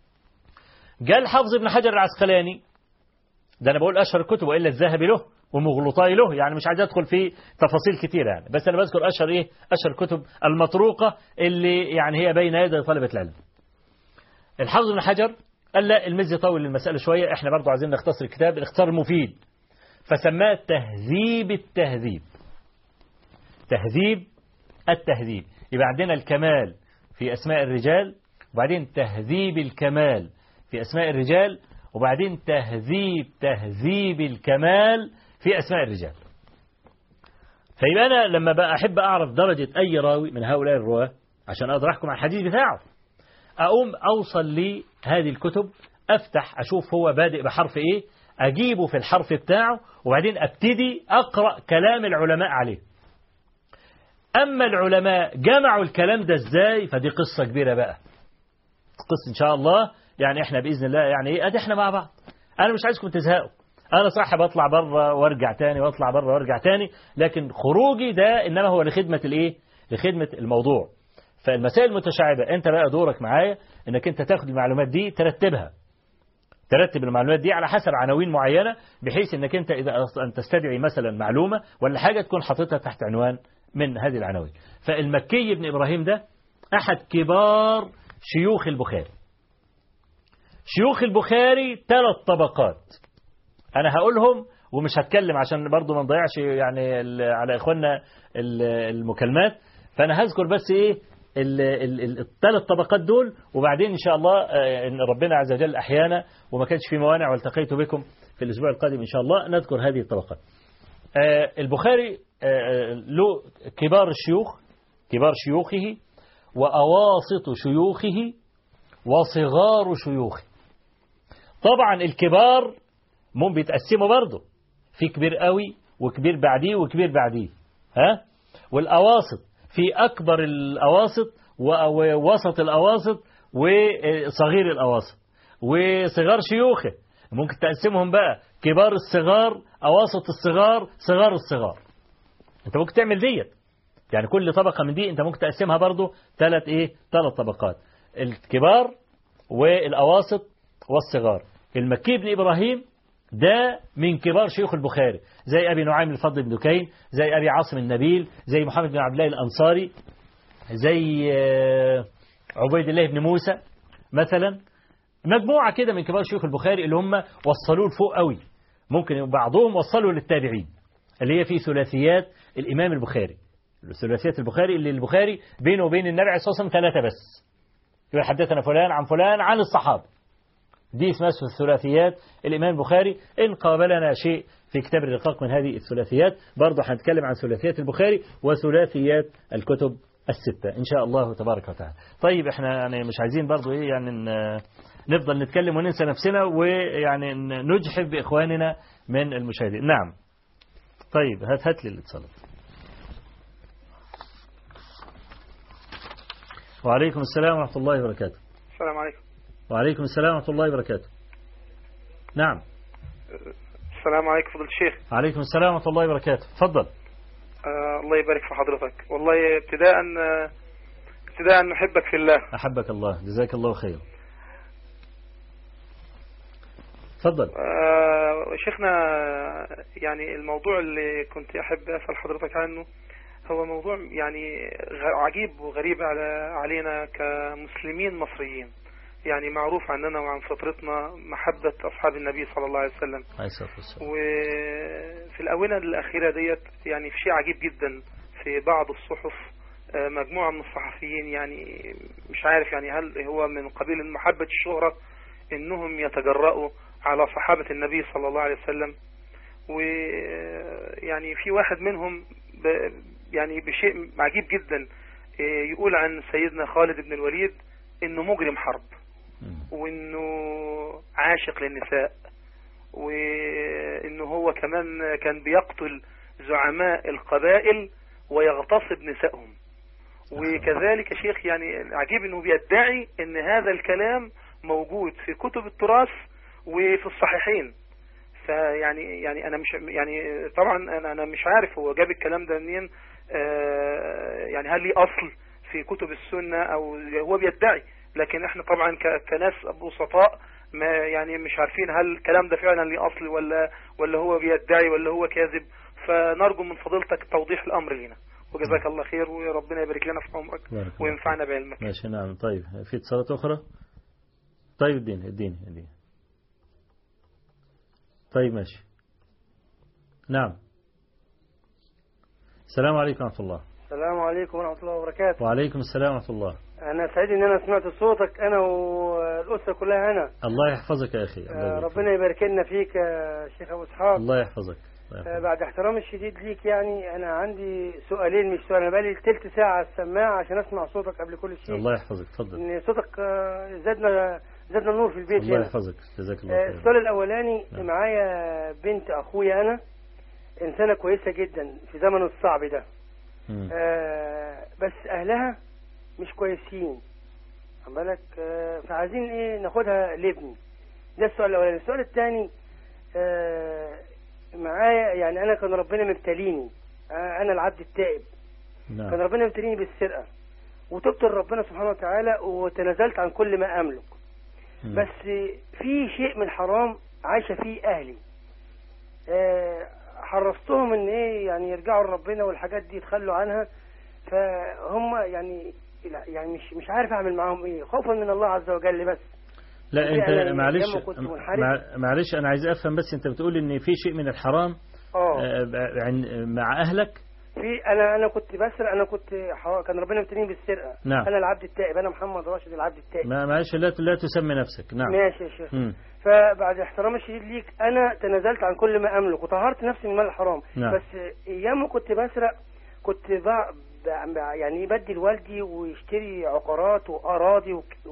قال حافظ ابن حجر العسقلاني ده أنا بقول أشهر الكتب وإلا الذهبي له ومغلطاي له يعني مش عايز أدخل في تفاصيل كتيرة يعني بس أنا بذكر أشهر إيه أشهر الكتب المطروقة اللي يعني هي بين يدي طلبة العلم الحافظ ابن حجر قال لا المزي طول المسألة شوية احنا برضو عايزين نختصر الكتاب الاختصار المفيد فسماه تهذيب التهذيب تهذيب التهذيب يبقى عندنا الكمال في أسماء الرجال وبعدين تهذيب الكمال في أسماء الرجال وبعدين تهذيب تهذيب الكمال في أسماء الرجال فيبقى أنا لما بقى أحب أعرف درجة أي راوي من هؤلاء الرواة عشان أقدر أحكم على الحديث بتاعه أقوم أوصل لي هذه الكتب أفتح أشوف هو بادئ بحرف إيه أجيبه في الحرف بتاعه وبعدين أبتدي أقرأ كلام العلماء عليه أما العلماء جمعوا الكلام ده إزاي فدي قصة كبيرة بقى قصة إن شاء الله يعني إحنا بإذن الله يعني إيه أدي إحنا مع بعض أنا مش عايزكم تزهقوا أنا صح بطلع بره وارجع تاني واطلع بره وارجع تاني لكن خروجي ده إنما هو لخدمة الإيه لخدمة الموضوع فالمسائل المتشعبة أنت بقى دورك معايا إنك أنت تاخد المعلومات دي ترتبها ترتب المعلومات دي على حسب عناوين معينة بحيث انك انت اذا أن تستدعي مثلا معلومة ولا حاجة تكون حاططها تحت عنوان من هذه العناوين فالمكي بن إبراهيم ده أحد كبار شيوخ البخاري شيوخ البخاري ثلاث طبقات أنا هقولهم ومش هتكلم عشان برضو ما نضيعش يعني على إخواننا المكالمات فأنا هذكر بس إيه الثلاث طبقات دول وبعدين إن شاء الله إن ربنا عز وجل أحيانا وما كانش في موانع والتقيت بكم في الأسبوع القادم إن شاء الله نذكر هذه الطبقات البخاري له كبار الشيوخ كبار شيوخه وأواسط شيوخه وصغار شيوخه طبعا الكبار مم بيتقسموا برضه في كبير قوي وكبير بعديه وكبير بعديه ها والأواسط في أكبر الأواسط ووسط الأواسط وصغير الأواسط وصغار شيوخه ممكن تقسمهم بقى كبار الصغار أواسط الصغار صغار الصغار انت ممكن تعمل ديت يعني كل طبقة من دي انت ممكن تقسمها برضو ثلاث ايه ثلاث طبقات الكبار والأواسط والصغار المكي بن إبراهيم ده من كبار شيوخ البخاري زي أبي نعيم الفضل بن دكين زي أبي عاصم النبيل زي محمد بن عبد الله الأنصاري زي آه، عبيد الله بن موسى مثلا مجموعة كده من كبار شيوخ البخاري اللي هم وصلوه لفوق قوي ممكن بعضهم وصلوا للتابعين اللي هي في ثلاثيات الإمام البخاري ثلاثيات البخاري اللي البخاري بينه وبين النبي عليه الصلاة والسلام ثلاثة بس يقول حدثنا فلان عن فلان عن الصحابة دي اسمها الثلاثيات الإمام البخاري إن قابلنا شيء في كتاب الرقاق من هذه الثلاثيات برضه هنتكلم عن ثلاثيات البخاري وثلاثيات الكتب الستة إن شاء الله تبارك وتعالى طيب احنا يعني مش عايزين برضه إيه يعني ن- نفضل نتكلم وننسى نفسنا ويعني ن- نجحف بإخواننا من المشاهدين نعم طيب هات هات لي الاتصالات وعليكم السلام ورحمة الله وبركاته السلام عليكم وعليكم السلام ورحمة الله وبركاته نعم السلام عليكم فضل الشيخ عليكم السلام ورحمة الله وبركاته تفضل آه الله يبارك في حضرتك والله ابتداء آه، ابتداء نحبك في الله أحبك الله جزاك الله خير تفضل آه شيخنا يعني الموضوع اللي كنت أحب أسأل حضرتك عنه هو موضوع يعني غ- عجيب وغريب على علينا كمسلمين مصريين يعني معروف عننا وعن فطرتنا محبة أصحاب النبي صلى الله عليه وسلم عليه الصلاة والسلام وفي الآونة الأخيرة ديت يعني في شيء عجيب جدا في بعض الصحف آه، مجموعة من الصحفيين يعني مش عارف يعني هل هو من قبيل محبة الشهرة إنهم يتجرأوا على صحابة النبي صلى الله عليه وسلم ويعني في واحد منهم ب يعني بشيء عجيب جدا آه، يقول عن سيدنا خالد بن الوليد إنه مجرم حرب مم. وانه عاشق للنساء وانه هو كمان كان بيقتل زعماء القبائل ويغتصب نسائهم وكذلك يا شيخ يعني عجيب انه بيدعي ان هذا الكلام موجود في كتب التراث وفي الصحيحين فيعني يعني انا مش يعني طبعا انا انا مش عارف هو جاب الكلام ده منين آه، يعني هل ليه اصل في كتب السنه او هو بيدعي لكن احنا طبعا ك- كناس بسطاء ما يعني مش عارفين هل الكلام ده فعلا ليه اصل ولا ولا هو بيدعي ولا هو كاذب فنرجو من فضيلتك توضيح الامر لنا وجزاك الله خير وربنا يبارك لنا في عمرك بارك الله وينفعنا بعلمك ماشي نعم طيب في اتصالات أخرى طيب اديني اديني اديني طيب ماشي نعم السلام عليكم ورحمة الله السلام عليكم ورحمة الله وبركاته وعليكم السلام ورحمة الله أنا سعيد إن أنا سمعت صوتك أنا والأسرة كلها هنا الله يحفظك يا أخي الله آه، يبارك ربنا يبارك لنا فيك يا شيخ أبو إسحاق الله يحفظك الله آه، يحفظك. بعد احترامي الشديد ليك يعني أنا عندي سؤالين مش سؤال أنا بقالي تلت ساعة على السماعة عشان أسمع صوتك قبل كل شيء الله يحفظك تفضل إن صوتك آه، زادنا زادنا النور في البيت الله هنا يحفظك جزاك الله آه، خير السؤال الأولاني نعم. معايا بنت أخويا أنا إنسانة كويسة جدا في زمنه الصعب ده مم. آه، بس اهلها مش كويسين خد بالك آه، فعايزين ايه ناخدها لابني ده السؤال الاولاني السؤال الثاني معايا يعني انا كان ربنا مبتليني آه، انا العبد التائب كان نعم ربنا مبتليني بالسرقه وتبت لربنا سبحانه وتعالى وتنازلت عن كل ما املك مم. بس في شيء من حرام عايشه فيه اهلي آه، حرصتهم ان ايه يعني يرجعوا لربنا والحاجات دي يتخلوا عنها فهم يعني لا يعني مش مش عارف اعمل معاهم ايه خوفا من الله عز وجل بس لا دي انت أنا معلش لما كنت منحرف. مع- معلش انا عايز افهم بس انت بتقول ان في شيء من الحرام اه آه، عن- مع اهلك في انا انا كنت بسرق انا كنت حرام كان ربنا مبتليني بالسرقه نعم. انا العبد التائب انا محمد راشد العبد التائب ما معلش لا لا تسمي نفسك نعم ماشي يا شيخ مم. فبعد احترامي الشديد ليك انا تنازلت عن كل ما املك وطهرت نفسي من المال الحرام نعم. بس ايام ما كنت بسرق كنت بع... بع... يعني بدي لوالدي ويشتري عقارات واراضي وك-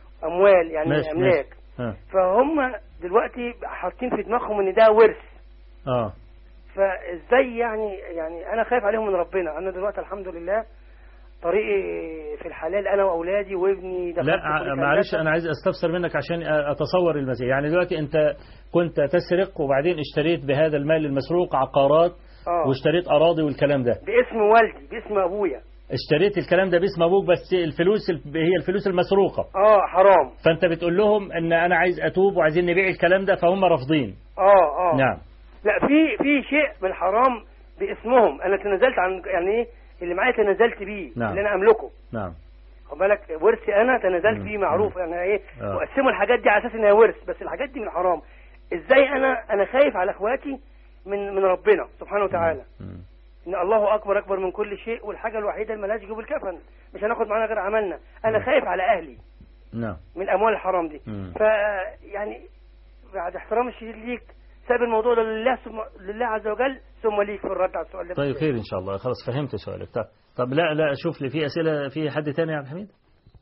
واموال يعني ماشي املاك ماشي ها. فهم دلوقتي حاطين في دماغهم ان ده ورث اه فازاي يعني يعني انا خايف عليهم من ربنا انا دلوقتي الحمد لله طريقي في الحلال انا واولادي وابني دخلت لا كلية ع- معلش هندسة. انا عايز استفسر منك عشان اتصور المسيح يعني دلوقتي انت كنت تسرق وبعدين اشتريت بهذا المال المسروق عقارات اه واشتريت اراضي والكلام ده باسم والدي باسم ابويا اشتريت الكلام ده باسم ابوك بس الفلوس ال- هي الفلوس المسروقه اه حرام فانت بتقول لهم ان انا عايز اتوب وعايزين نبيع الكلام ده فهم رافضين اه اه نعم لا في في شيء من الحرام باسمهم انا تنازلت عن يعني ايه اللي معايا تنازلت بيه نعم. اللي انا املكه نعم خد بالك ورثي انا تنازلت مم. فيه معروف يعني ايه آه. وقسموا الحاجات دي على اساس انها ورث بس الحاجات دي من حرام ازاي انا انا خايف على اخواتي من من ربنا سبحانه وتعالى مم. ان الله اكبر اكبر من كل شيء والحاجه الوحيده اللي ملهاش جيوب الكفن مش هناخد معانا غير عملنا انا مم. خايف على اهلي نعم من الاموال الحرام دي مم. ف يعني بعد احترام الشديد ليك ساب الموضوع ده لله ثم لله عز وجل ثم ليك في الرد على السؤال ده طيب خير ان شاء الله خلاص فهمت سؤالك طب طب لا لا شوف لي في اسئله في حد تاني يا عبد الحميد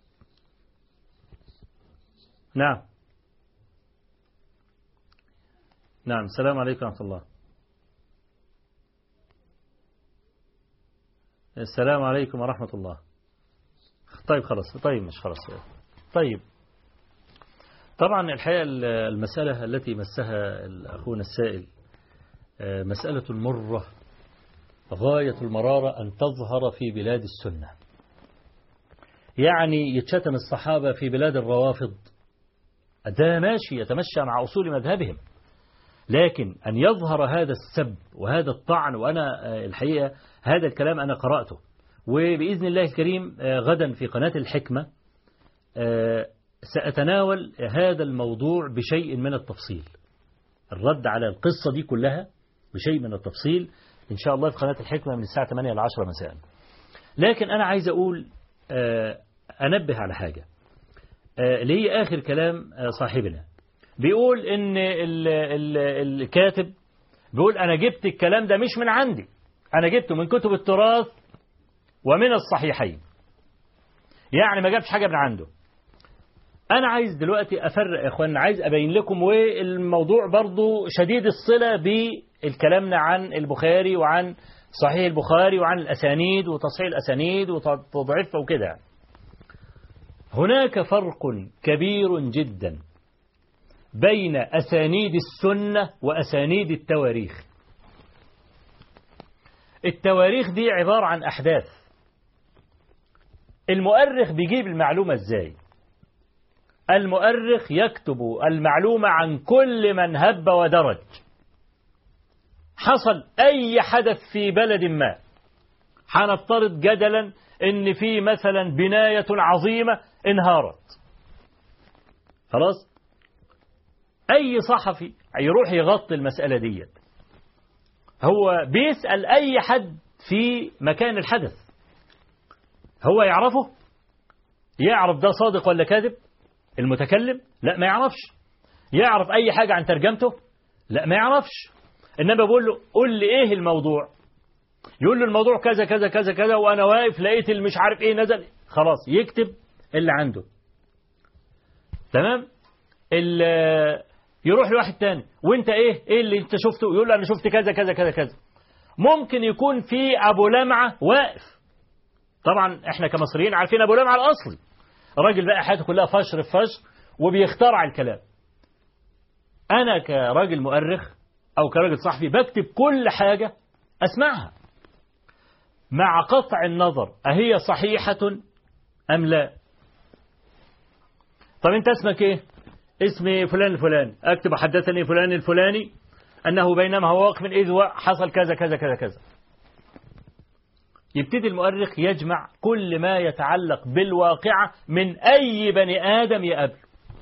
نعم نعم السلام عليكم ورحمه الله السلام عليكم ورحمه الله طيب خلاص طيب مش خلاص طيب طبعا الحقيقه المساله التي مسها اخونا السائل آه، مساله مره غاية المرارة أن تظهر في بلاد السنة يعني يتشتم الصحابة في بلاد الروافض ده ماشي يتمشى مع أصول مذهبهم لكن أن يظهر هذا السب وهذا الطعن وأنا آه، الحقيقة هذا الكلام أنا قرأته وبإذن الله الكريم آه، غدا في قناة الحكمة آه، سأتناول هذا الموضوع بشيء من التفصيل الرد على القصة دي كلها بشيء من التفصيل إن شاء الله في قناة الحكمة من الساعة 8 ل 10 مساء لكن أنا عايز أقول آه، أنبه على حاجة آه، اللي هي آخر كلام آه، صاحبنا بيقول إن ال- ال- الكاتب بيقول أنا جبت الكلام ده مش من عندي أنا جبته من كتب التراث ومن الصحيحين يعني ما جابش حاجة من عنده أنا عايز دلوقتي أفرق يا إخوان عايز أبين لكم والموضوع برضو شديد الصلة بالكلامنا عن البخاري وعن صحيح البخاري وعن الأسانيد وتصحيح الأسانيد وتضعيفها وكده يعني. هناك فرق كبير جدا بين أسانيد السنة وأسانيد التواريخ التواريخ دي عبارة عن أحداث المؤرخ بيجيب المعلومة ازاي المؤرخ يكتب المعلومة عن كل من هب ودرج حصل أي حدث في بلد ما هنفترض جدلا ان في مثلا بناية عظيمة انهارت خلاص أي صحفي يروح يغطي المسألة ديت هو بيسأل أي حد في مكان الحدث هو يعرفه يعرف ده صادق ولا كاذب المتكلم لا ما يعرفش يعرف أي حاجة عن ترجمته لا ما يعرفش إنما بقول له قول لي إيه الموضوع يقول له الموضوع كذا كذا كذا كذا وأنا واقف لقيت اللي مش عارف إيه نزل خلاص يكتب اللي عنده تمام ال- يروح لواحد تاني وانت ايه ايه اللي انت شفته يقول له انا شفت كذا كذا كذا كذا ممكن يكون في ابو لمعه واقف طبعا احنا كمصريين عارفين ابو لمعه الاصلي الراجل بقى حياته كلها فشر في فشر وبيخترع الكلام انا كراجل مؤرخ او كراجل صحفي بكتب كل حاجه اسمعها مع قطع النظر اهي صحيحه ام لا طب انت اسمك ايه اسمي فلان الفلاني اكتب حدثني فلان الفلاني انه بينما هو واقف اذ حصل كذا كذا كذا كذا يبتدي المؤرخ يجمع كل ما يتعلق بالواقعة من أي بني آدم يقابله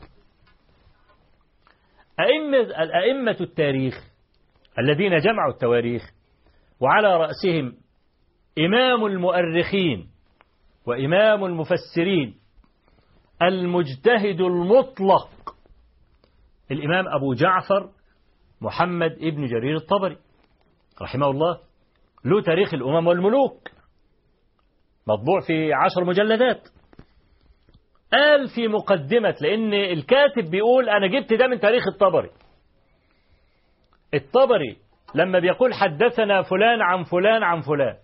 أئمة الأئمة التاريخ الذين جمعوا التواريخ وعلى رأسهم إمام المؤرخين وإمام المفسرين المجتهد المطلق الإمام أبو جعفر محمد ابن جرير الطبري رحمه الله له تاريخ الأمم والملوك مطبوع في عشر مجلدات قال في مقدمة لأن الكاتب بيقول أنا جبت ده من تاريخ الطبري الطبري لما بيقول حدثنا فلان عن فلان عن فلان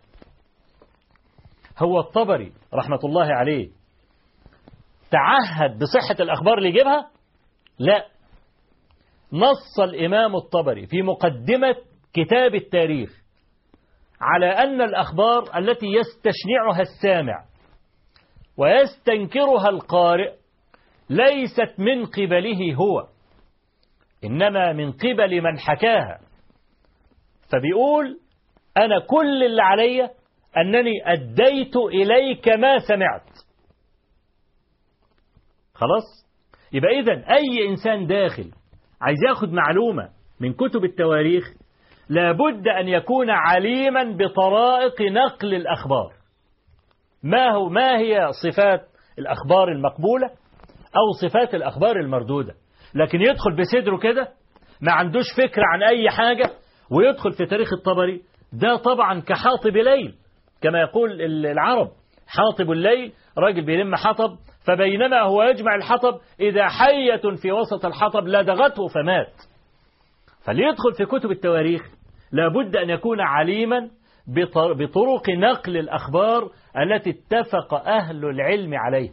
هو الطبري رحمة الله عليه تعهد بصحة الأخبار اللي يجيبها لا نص الإمام الطبري في مقدمة كتاب التاريخ على أن الأخبار التي يستشنعها السامع ويستنكرها القارئ ليست من قبله هو إنما من قبل من حكاها فبيقول أنا كل اللي علي أنني أديت إليك ما سمعت خلاص يبقى إذن أي إنسان داخل عايز ياخد معلومة من كتب التواريخ لابد أن يكون عليما بطرائق نقل الأخبار ما هو ما هي صفات الأخبار المقبولة أو صفات الأخبار المردودة لكن يدخل بصدره كده ما عندوش فكرة عن أي حاجة ويدخل في تاريخ الطبري ده طبعا كحاطب ليل كما يقول العرب حاطب الليل راجل بيلم حطب فبينما هو يجمع الحطب إذا حية في وسط الحطب لدغته فمات فليدخل في كتب التواريخ لابد أن يكون عليما بطرق نقل الأخبار التي اتفق أهل العلم عليه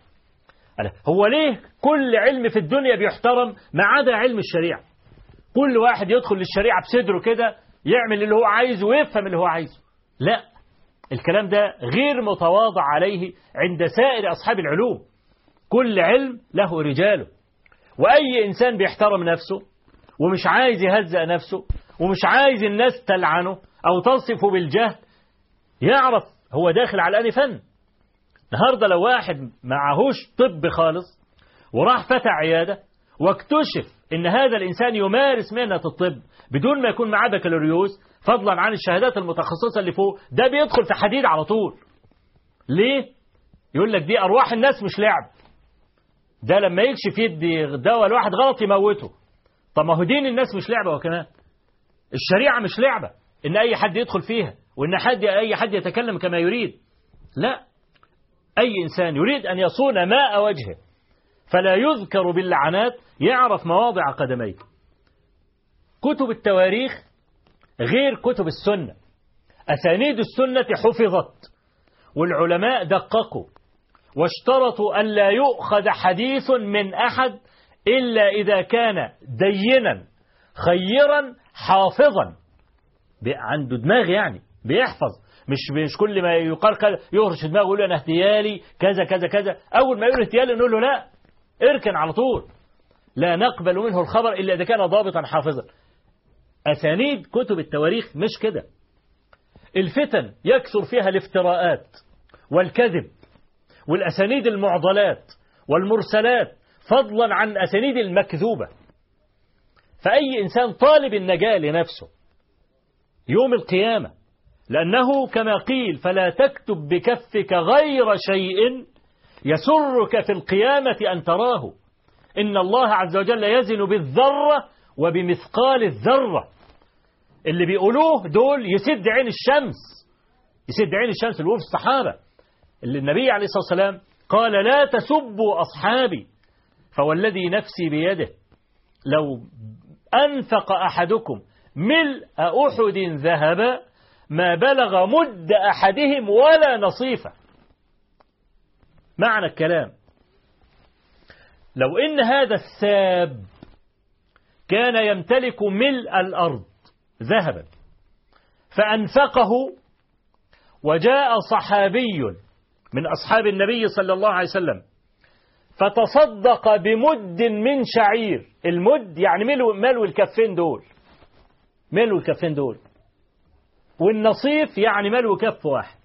هو ليه كل علم في الدنيا بيحترم ما عدا علم الشريعة كل واحد يدخل للشريعة بصدره كده يعمل اللي هو عايزه ويفهم اللي هو عايزه لا الكلام ده غير متواضع عليه عند سائر أصحاب العلوم كل علم له رجاله وأي إنسان بيحترم نفسه ومش عايز يهزأ نفسه ومش عايز الناس تلعنه أو تصفه بالجهل يعرف هو داخل على أني فن النهاردة لو واحد معهوش طب خالص وراح فتح عيادة واكتشف ان هذا الانسان يمارس مهنة الطب بدون ما يكون معاه بكالوريوس فضلا عن الشهادات المتخصصة اللي فوق ده بيدخل في حديد على طول ليه يقول لك دي ارواح الناس مش لعب ده لما يكشف يدي دواء لواحد غلط يموته طب ما هو دين الناس مش لعبة وكمان الشريعة مش لعبة ان اي حد يدخل فيها وان حد اي حد يتكلم كما يريد لا اي انسان يريد ان يصون ماء وجهه فلا يذكر باللعنات يعرف مواضع قدميه كتب التواريخ غير كتب السنة أسانيد السنة حفظت والعلماء دققوا واشترطوا أن لا يؤخذ حديث من أحد إلا إذا كان دينا خيرا حافظا عنده دماغ يعني بيحفظ مش مش كل ما يقال كذا يهرش دماغه يقول انا اهتيالي كذا كذا كذا اول ما يقول اهتيالي نقول له لا اركن على طول لا نقبل منه الخبر الا اذا كان ضابطا حافظا اسانيد كتب التواريخ مش كده الفتن يكثر فيها الافتراءات والكذب والاسانيد المعضلات والمرسلات فضلا عن اسانيد المكذوبه فاي انسان طالب النجاه لنفسه يوم القيامه لأنه كما قيل فلا تكتب بكفك غير شيء يسرك في القيامة أن تراه إن الله عز وجل يزن بالذرة وبمثقال الذرة اللي بيقولوه دول يسد عين الشمس يسد عين الشمس اللي هو في الصحابة اللي النبي عليه الصلاة والسلام قال لا تسبوا أصحابي فوالذي نفسي بيده لو أنفق أحدكم ملء أحد ذهبا ما بلغ مد أحدهم ولا نصيفة معنى الكلام لو إن هذا الساب كان يمتلك ملء الأرض ذهبا فأنفقه وجاء صحابي من أصحاب النبي صلى الله عليه وسلم فتصدق بمد من شعير المد يعني ملو, ملو الكفين دول ملو الكفين دول والنصيف يعني ملو كف واحد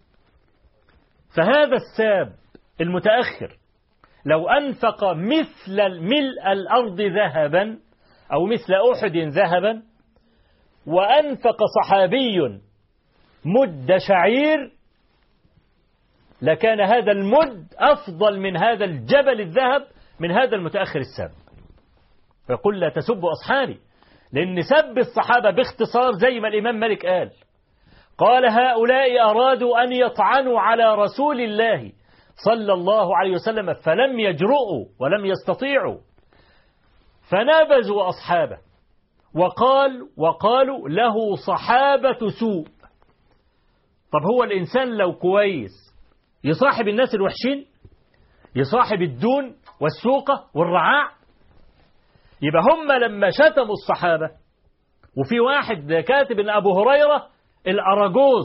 فهذا الساب المتأخر لو أنفق مثل ملء الأرض ذهبا أو مثل أحد ذهبا وأنفق صحابي مد شعير لكان هذا المد أفضل من هذا الجبل الذهب من هذا المتأخر الساب فيقول لا تسبوا أصحابي لأن سب الصحابة باختصار زي ما الإمام مالك قال قال هؤلاء أرادوا أن يطعنوا على رسول الله صلى الله عليه وسلم فلم يجرؤوا ولم يستطيعوا فنابزوا أصحابه وقال وقالوا له صحابة سوء طب هو الإنسان لو كويس يصاحب الناس الوحشين يصاحب الدون والسوقة والرعاع يبقى هم لما شتموا الصحابة وفي واحد كاتب ان ابو هريرة الاراجوز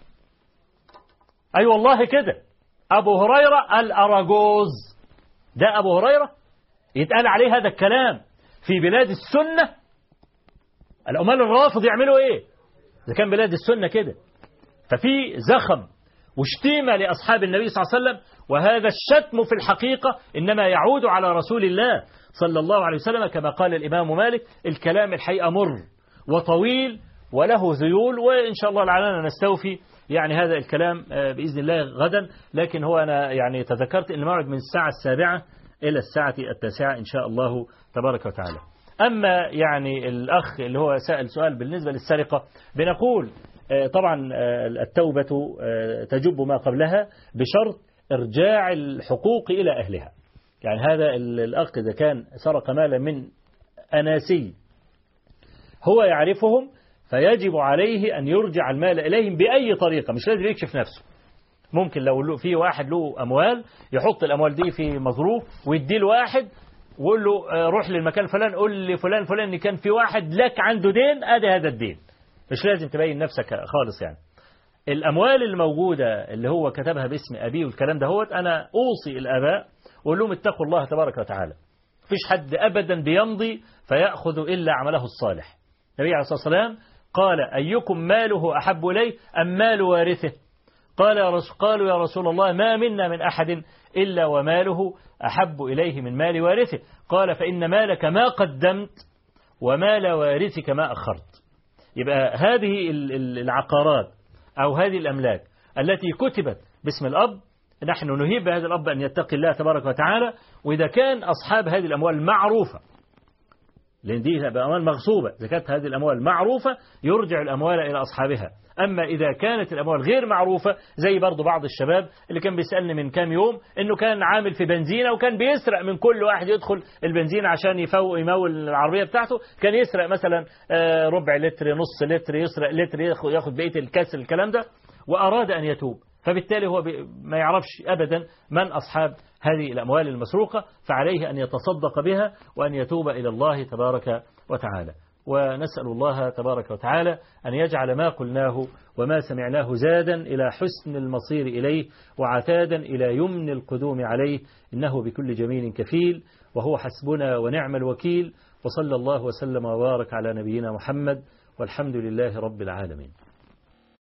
اي أيوة والله كده ابو هريرة الاراجوز ده ابو هريرة يتقال عليه هذا الكلام في بلاد السنة الأمال الرافض يعملوا ايه اذا كان بلاد السنة كده ففي زخم وشتيمة لأصحاب النبي صلى الله عليه وسلم وهذا الشتم في الحقيقة إنما يعود على رسول الله صلى الله عليه وسلم كما قال الإمام مالك الكلام الحقيقة مر وطويل وله ذيول وإن شاء الله لعلنا نستوفي يعني هذا الكلام بإذن الله غدا لكن هو أنا يعني تذكرت أن الموعد من الساعة السابعة إلى الساعة التاسعة إن شاء الله تبارك وتعالى أما يعني الأخ اللي هو سأل سؤال بالنسبة للسرقة بنقول طبعا التوبة تجب ما قبلها بشرط إرجاع الحقوق إلى أهلها يعني هذا الأخ إذا كان سرق مالا من أناسي هو يعرفهم فيجب عليه أن يرجع المال إليهم بأي طريقة مش لازم يكشف نفسه ممكن لو في واحد له أموال يحط الأموال دي في مظروف ويدي واحد ويقول له روح للمكان الفلان قول لفلان فلان إن كان في واحد لك عنده دين أدي هذا الدين مش لازم تبين نفسك خالص يعني الأموال الموجودة اللي هو كتبها باسم أبيه والكلام ده هوت أنا أوصي الآباء وأقول لهم اتقوا الله تبارك وتعالى فيش حد أبدا بيمضي فيأخذ إلا عمله الصالح النبي عليه الصلاة والسلام قال أيكم ماله أحب إليه أم مال وارثه قال يا رسول قالوا يا رسول الله ما منا من أحد إلا وماله أحب إليه من مال وارثه قال فإن مالك ما قدمت ومال وارثك ما أخرت يبقى هذه العقارات أو هذه الأملاك التي كتبت باسم الأب نحن نهيب بهذا الأب أن يتقي الله تبارك وتعالى وإذا كان أصحاب هذه الأموال معروفة لأن دي أموال مغصوبة إذا كانت هذه الأموال معروفة يرجع الأموال إلى أصحابها أما إذا كانت الأموال غير معروفة زي برضو بعض الشباب اللي كان بيسألني من كام يوم إنه كان عامل في بنزينة وكان بيسرق من كل واحد يدخل البنزينة عشان يفوق يمول العربية بتاعته كان يسرق مثلا ربع لتر نص لتر يسرق لتر ياخد بقية الكاس الكلام ده وأراد أن يتوب فبالتالي هو ما يعرفش أبدا من أصحاب هذه الأموال المسروقة فعليه أن يتصدق بها وأن يتوب إلى الله تبارك وتعالى ونسأل الله تبارك وتعالى أن يجعل ما قلناه وما سمعناه زادا إلى حسن المصير إليه وعتادا إلى يمن القدوم عليه إنه بكل جميل كفيل وهو حسبنا ونعم الوكيل وصلى الله وسلم وبارك على نبينا محمد والحمد لله رب العالمين